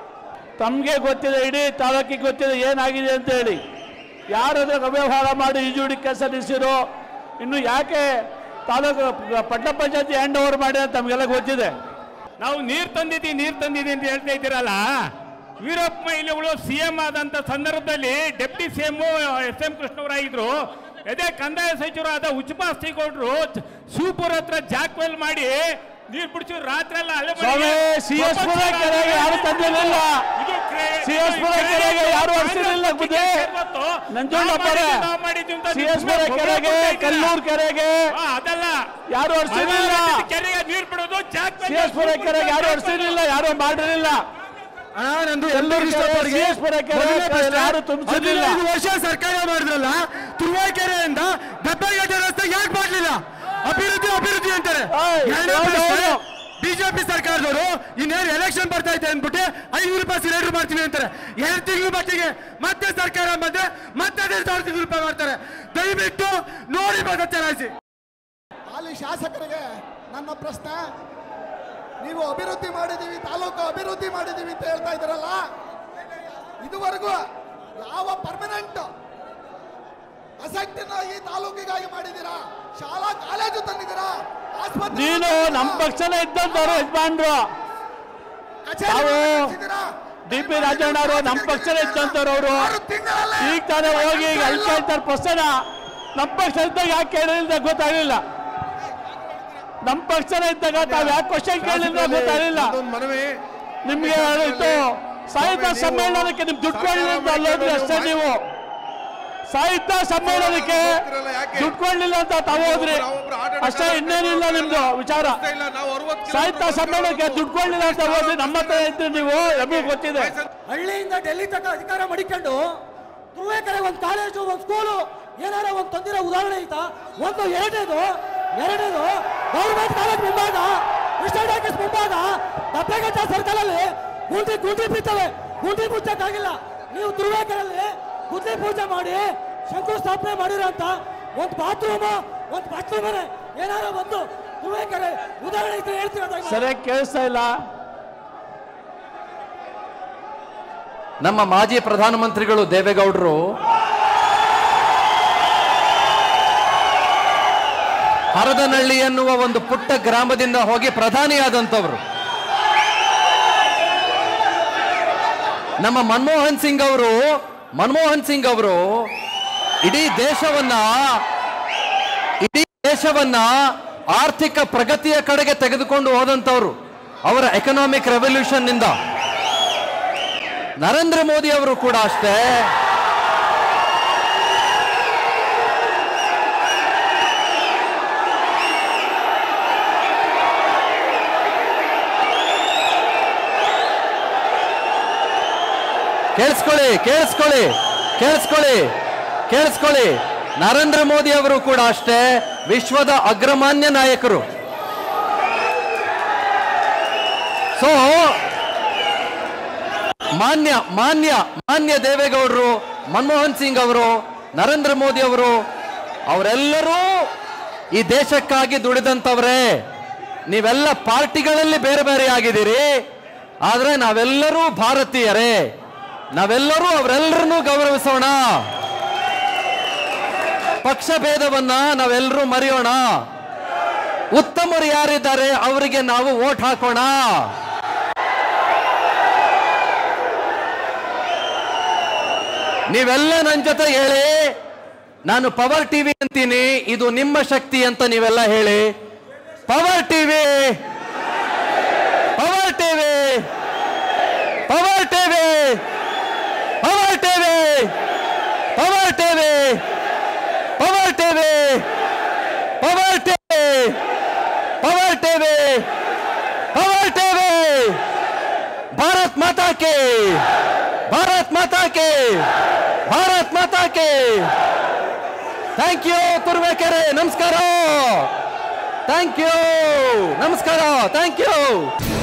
ತಮಗೆ ಗೊತ್ತಿದೆ ಇಡೀ ತಾಲೂಕಿಗೆ ಗೊತ್ತಿದೆ ಏನಾಗಿದೆ ಅಂತ ಹೇಳಿ ಯಾರಾದ್ರೂ ಅವ್ಯವಹಾರ ಮಾಡಿ ಈಜುಡಿ ಕೆಲಸ ನಿಲ್ಲಿಸಿರೋ ಇನ್ನು ಯಾಕೆ ತಾಲೂಕು ಪಟ್ಟಣ ಪಂಚಾಯತಿ ಹ್ಯಾಂಡ್ ಓವರ್ ಮಾಡಿ ಅಂತ ತಮಗೆಲ್ಲ ಗೊತ್ತಿದೆ ನಾವು ನೀರು ತಂದಿದ್ದೀವಿ ನೀರು ತಂದಿದ್ದೀವಿ ಅಂತ ಹೇಳ್ತಾ ಇದ್ದೀರಲ್ಲ ವೀರಪ್ಪ ಮೊಯ್ಲಿಗಳು ಸಿ ಎಂ ಆದಂತ ಸಂದರ್ಭದಲ್ಲಿ deputy C M S M ಕೃಷ್ಣವರಾಗಿದ್ರು ಅದೇ ಕಂದಾಯ ಸಚಿವರಾದ ಉಚ್ಚಪಾಸ್ತಿ ಕೊಟ್ರು ಶಿವಪುರ ಹತ್ರ ಜಾಕ್ವೆಲ್ ಮಾಡಿ ನೀರು ಬಿಡಿಸಿ ರಾತ್ರಿ ಎಲ್ಲ ಅಲೆ ಮಳೆಗೆ ಸ್ವಾಮಿ, CS ಪುರ ಕೆರೆಗೆ ಯಾರು ತಂದಿರಲಿಲ್ಲ. ಇದು ಕ್ರೇ- CS ಪುರ ಇದು ಕೆರೆಗೆ ಯಾರು ಕಾಂಗ್ರೆಸ್ ಹರಿಸಿರಲಿಲ್ಲ ಬುದ್ಧಿ. ಇವತ್ತು ನಂಜುಂಡಪ್ಪ ನಾವು ಅವರೇ, ಮಾಡಿದ್ವಿ, ನಾವು ಮಾಡಿದ್ವಿ ಅಂತ ನೀವು CS ಪುರ ಸುಮ್ನೆ ಕೆರೆಗೆ ಕೊಡ್ತಾ ಇದ್ದೀರಾ. ಕಲ್ಲೂರ್ ಕೆರೆಗೆ ಆ, ಅದಲ್ಲ ಯಾರು ಹರಿಸಿರಲಿಲ್ಲ ಮಲ್ನಾಡ್ ಕೆರೆಗೆ ನೀರು ಬಿಡೋದು ಜಾಕ್ವೆಲ್ ಸಿ ಎಸ್ ಪುರ ಕೆರೆಗೆ ಯಾರು ಹರಿಸಿರಲಿಲ್ಲ ಯಾರು ಮಾಡಿರಲಿಲ್ಲ ನಂದು ಎಲ್ಲರೂ ಇಷ್ಟಪಟ್ಟು ಸಿ ಎಸ್ ಪುರ ಕೆರೆ ಯಾರು ತುಂಬಿಸಿರ್ಲಿಲ್ಲ ಹದಿನೈದು ವರ್ಷ ಸರ್ಕಾರ ಮಾಡಿದ್ರಲ್ಲ ತುರುವೇಕೆರೆಯಿಂದ ದಬ್ಬೆಗಟ್ಟೆ ರಸ್ತೆ ಯಾಕೆ ಮಾಡ್ಲಿಲ್ಲ ಅಭಿವೃದ್ಧಿ ಅಭಿವೃದ್ಧಿ ಅಂತಾರೆ ಏಯ್, ಎರಡನೇ ಹೌದು, ಪ್ರಶ್ನೆ, ಹೌದು. ಬಿಜೆಪಿ ಸರ್ಕಾರದವರು ಇನ್ನೇನು ಎಲೆಕ್ಷನ್ ಬರ್ತಾ ಇದೆ ಅಂದ್ಬಿಟ್ಟು ಐನೂರು ರೂಪಾಯಿ ಸಿಲಿಂಡರ್ ಮಾಡ್ತೀವಿ ಅಂತಾರೆ ಎರಡು ತಿಂಗಳ ಮಟ್ಟಿಗೆ ಮತ್ತೆ ಸರ್ಕಾರ ಬಂದ್ರೆ ಮತ್ತೆ ಅದೇ ಸಾವಿರದ ಐನೂರು ರೂಪಾಯಿ ಮಾಡ್ತಾರೆ ದಯವಿಟ್ಟು ನೋಡಿ ಮತ ಚಲಾಯಿಸಿ ಹಾಲಿ ಶಾಸಕರಿಗೆ ನನ್ನ ಪ್ರಶ್ನೆ ನೀವು ಅಭಿವೃದ್ಧಿ ಮಾಡಿದ್ದೀವಿ ತಾಲೂಕು ಅಭಿವೃದ್ಧಿ ಮಾಡಿದ್ದೀವಿ ಅಂತ ಹೇಳ್ತಾ ಇದ್ದೀರಲ್ಲ ಇದುವರೆಗೂ ಯಾವ ಪರ್ಮನೆಂಟ್ ಅಸೆಟ್ ಈ ತಾಲೂಕಿಗಾಗಿ ಮಾಡಿದ್ದೀರಾ ಶಾಲಾ ಕಾಲೇಜು ತಂದಿದ್ದೀರಾ ಆಸ್ಪತ್ರೆ ನೀನು ನಮ್ಮ ಪಕ್ಷನೇ ಇದ್ದಂಥವ್ರು ಯಜಮಾನ್ರು ನಾವು ಡಿ ಪಿ ರಾಜಣ್ಣ ಅವರು ನಮ್ಮ ಪಕ್ಷನೇ ಇದ್ದಂಥವ್ರು ಅವರು ಈಗ ತಾನೇ ಹೋಗಿ ಈಗ ಅಲ್ಲಿ ಕೇಳ್ತಾರೆ ಪ್ರಶ್ನ ನಮ್ಮ ಪಕ್ಷ ಇದ್ದಾಗ ಯಾಕೆ ಕೇಳಿಲ್ಲ ಗೊತ್ತಾಗಲಿಲ್ಲ ನಮ್ಮ ಪಕ್ಷನೇ ಇದ್ದಾಗ ತಾವು ಯಾಕೆ ಕ್ವಶನ್ ಕೇಳಿಲ್ಲ ಗೊತ್ತಾಗಲಿಲ್ಲ ಮನವಿ ನಿಮ್ಗೆ ಇತ್ತು ಸಾಹಿತ್ಯ ಸಮ್ಮೇಳನಕ್ಕೆ ನಿಮ್ ದುಡ್ಡು ಕೊಡಲಿಲ್ಲ ಅಂತ ಅಲ್ಲೋದ್ರಿ ಅಷ್ಟೇ ನೀವು ಸಾಹಿತ್ಯ ಸಮ್ಮೇಳನಕ್ಕೆ ದುಡ್ಡು ಕೊಡ್ಲಿಲ್ಲ ಅಂತ ತಾವು ಹೋದ್ರಿ ಅಷ್ಟೇ ಇನ್ನೇನಿಲ್ಲ ನಿಮ್ದು ವಿಚಾರ ಸಾಹಿತ್ಯ ಸಮ್ಮೇಳನಕ್ಕೆ ದುಡ್ಡು ಕೊಡ್ಲಿಲ್ಲ ಅಂತ ಹೋದ್ರಿ ನಮ್ಮ ಹತ್ರ ಇದ್ರಿ ನೀವು ನಮಗೆ ಗೊತ್ತಿದೆ ಹಳ್ಳಿಯಿಂದ ಡೆಲ್ಲಿ ತನಕ ಅಧಿಕಾರ ಮಡಿಕೊಂಡು ತುರುವೇಕೆರೆ ಒಂದು ಕಾಲೇಜು ಒಂದು ಸ್ಕೂಲು ಏನಾರ ಒಂದು ತಂದಿರೋ ಉದಾಹರಣೆ ಐತಾ ಒಂದು ಎರಡನೇದು ಎರಡನೇದು ಗೌರ್ಮೆಂಟ್ ಕಾಲೇಜ್ ಮುಂಭಾಗ ಕ್ರಿಸ್ಟಲ್ ಆಫೀಸ್ ಮುಂಭಾಗ ದಪ್ಪೆಗಟ್ಟ ಸರ್ಕಲಲ್ಲಿ ಗುಂಡಿ ಗುಂಡಿ ಬಿತ್ತವೆ ಗುಂಡಿ ಮುಚ್ಚಕ್ಕಾಗಿಲ್ಲ ನೀವು ತುರುವೇಕೆರೆಯಲ್ಲಿ ಗುಂಡಿ ಪೂಜೆ ಮಾಡಿ ಶಂಕುಸ್ಥಾಪನೆ ಮಾಡಿರೋಂಥ ಒಂದು ಬಾತ್ರೂಮು ಒಂದು ಬಟ್ಲು ಮನೆ ಏನಾರ ಒಂದು ತುರುವೇಕೆರೆ ಉದಾಹರಣೆ ಇದ್ರೆ ಹೇಳ್ತೀರಾ ದಯಮಾಡಿ? ಸರಿಯಾಗಿ ಕೇಳಿಸ್ತಾ ಇಲ್ಲ ನಮ್ಮ ಮಾಜಿ ಪ್ರಧಾನಮಂತ್ರಿಗಳು ದೇವೇಗೌಡರು ಹರದನಹಳ್ಳಿ ಎನ್ನುವ ಒಂದು ಪುಟ್ಟ ಗ್ರಾಮದಿಂದ ಹೋಗಿ ಪ್ರಧಾನಿಯಾದಂಥವ್ರು ನಮ್ಮ ಮನಮೋಹನ್ ಸಿಂಗ್ ಅವರು ಮನಮೋಹನ್ ಸಿಂಗ್ ಅವರು ಇಡೀ ದೇಶವನ್ನ ಇಡೀ ದೇಶವನ್ನ ಆರ್ಥಿಕ ಪ್ರಗತಿಯ ಕಡೆಗೆ ತೆಗೆದುಕೊಂಡು ಹೋದಂಥವ್ರು ಅವರ ಎಕನಾಮಿಕ್ ರೆವಲ್ಯೂಷನ್ ನಿಂದ ನರೇಂದ್ರ ಮೋದಿ ಅವರು ಕೂಡ ಅಷ್ಟೇ ಕೇಳಿಸ್ಕೊಳ್ಳಿ ಕೇಳಿಸ್ಕೊಳ್ಳಿ ಕೇಳಿಸ್ಕೊಳ್ಳಿ ಕೇಳಿಸ್ಕೊಳ್ಳಿ ನರೇಂದ್ರ ಮೋದಿ ಅವರು ಕೂಡ ಅಷ್ಟೇ ವಿಶ್ವದ ಅಗ್ರಮಾನ್ಯ ನಾಯಕರು ಸೊ ಮಾನ್ಯ ಮಾನ್ಯ ಮಾನ್ಯ ದೇವೇಗೌಡರು ಮನಮೋಹನ್ ಸಿಂಗ್ ಅವರು ನರೇಂದ್ರ ಮೋದಿ ಅವರು ಅವರೆಲ್ಲರೂ ಈ ದೇಶಕ್ಕಾಗಿ ದುಡಿದಂಥವ್ರೇ ನೀವೆಲ್ಲ ಪಾರ್ಟಿಗಳಲ್ಲಿ ಬೇರೆ ಬೇರೆ ಆಗಿದ್ದೀರಿ ಆದ್ರೆ ನಾವೆಲ್ಲರೂ ಭಾರತೀಯರೇ ನಾವೆಲ್ಲರೂ ಅವರೆಲ್ಲರನ್ನೂ ಗೌರವಿಸೋಣ ಪಕ್ಷ ಭೇದವನ್ನ ನಾವೆಲ್ಲರೂ ಮರೆಯೋಣ ಉತ್ತಮರು ಯಾರಿದ್ದಾರೆ ಅವರಿಗೆ ನಾವು ವೋಟ್ ಹಾಕೋಣ ನೀವೆಲ್ಲ ನನ್ನ ಜೊತೆ ಹೇಳಿ ನಾನು ಪವರ್ ಟಿವಿ ಅಂತೀನಿ ಇದು ನಿಮ್ಮ ಶಕ್ತಿ ಅಂತ ನೀವೆಲ್ಲ ಹೇಳಿ power TV power TV power TV power TV power TV power TV power TV power TV power TV Bharat Mata ಕೇ ಭಾರತ್ ಮಾತಾ ಕೇ ಭಾರತ್ ಮಾತಾ ಕೇ ಥ್ಯಾಂಕ್ ಯು ತುರ್ಬೇಕೆರೆ ನಮಸ್ಕಾರ ಥ್ಯಾಂಕ್ ಯು ನಮಸ್ಕಾರ ಥ್ಯಾಂಕ್ ಯು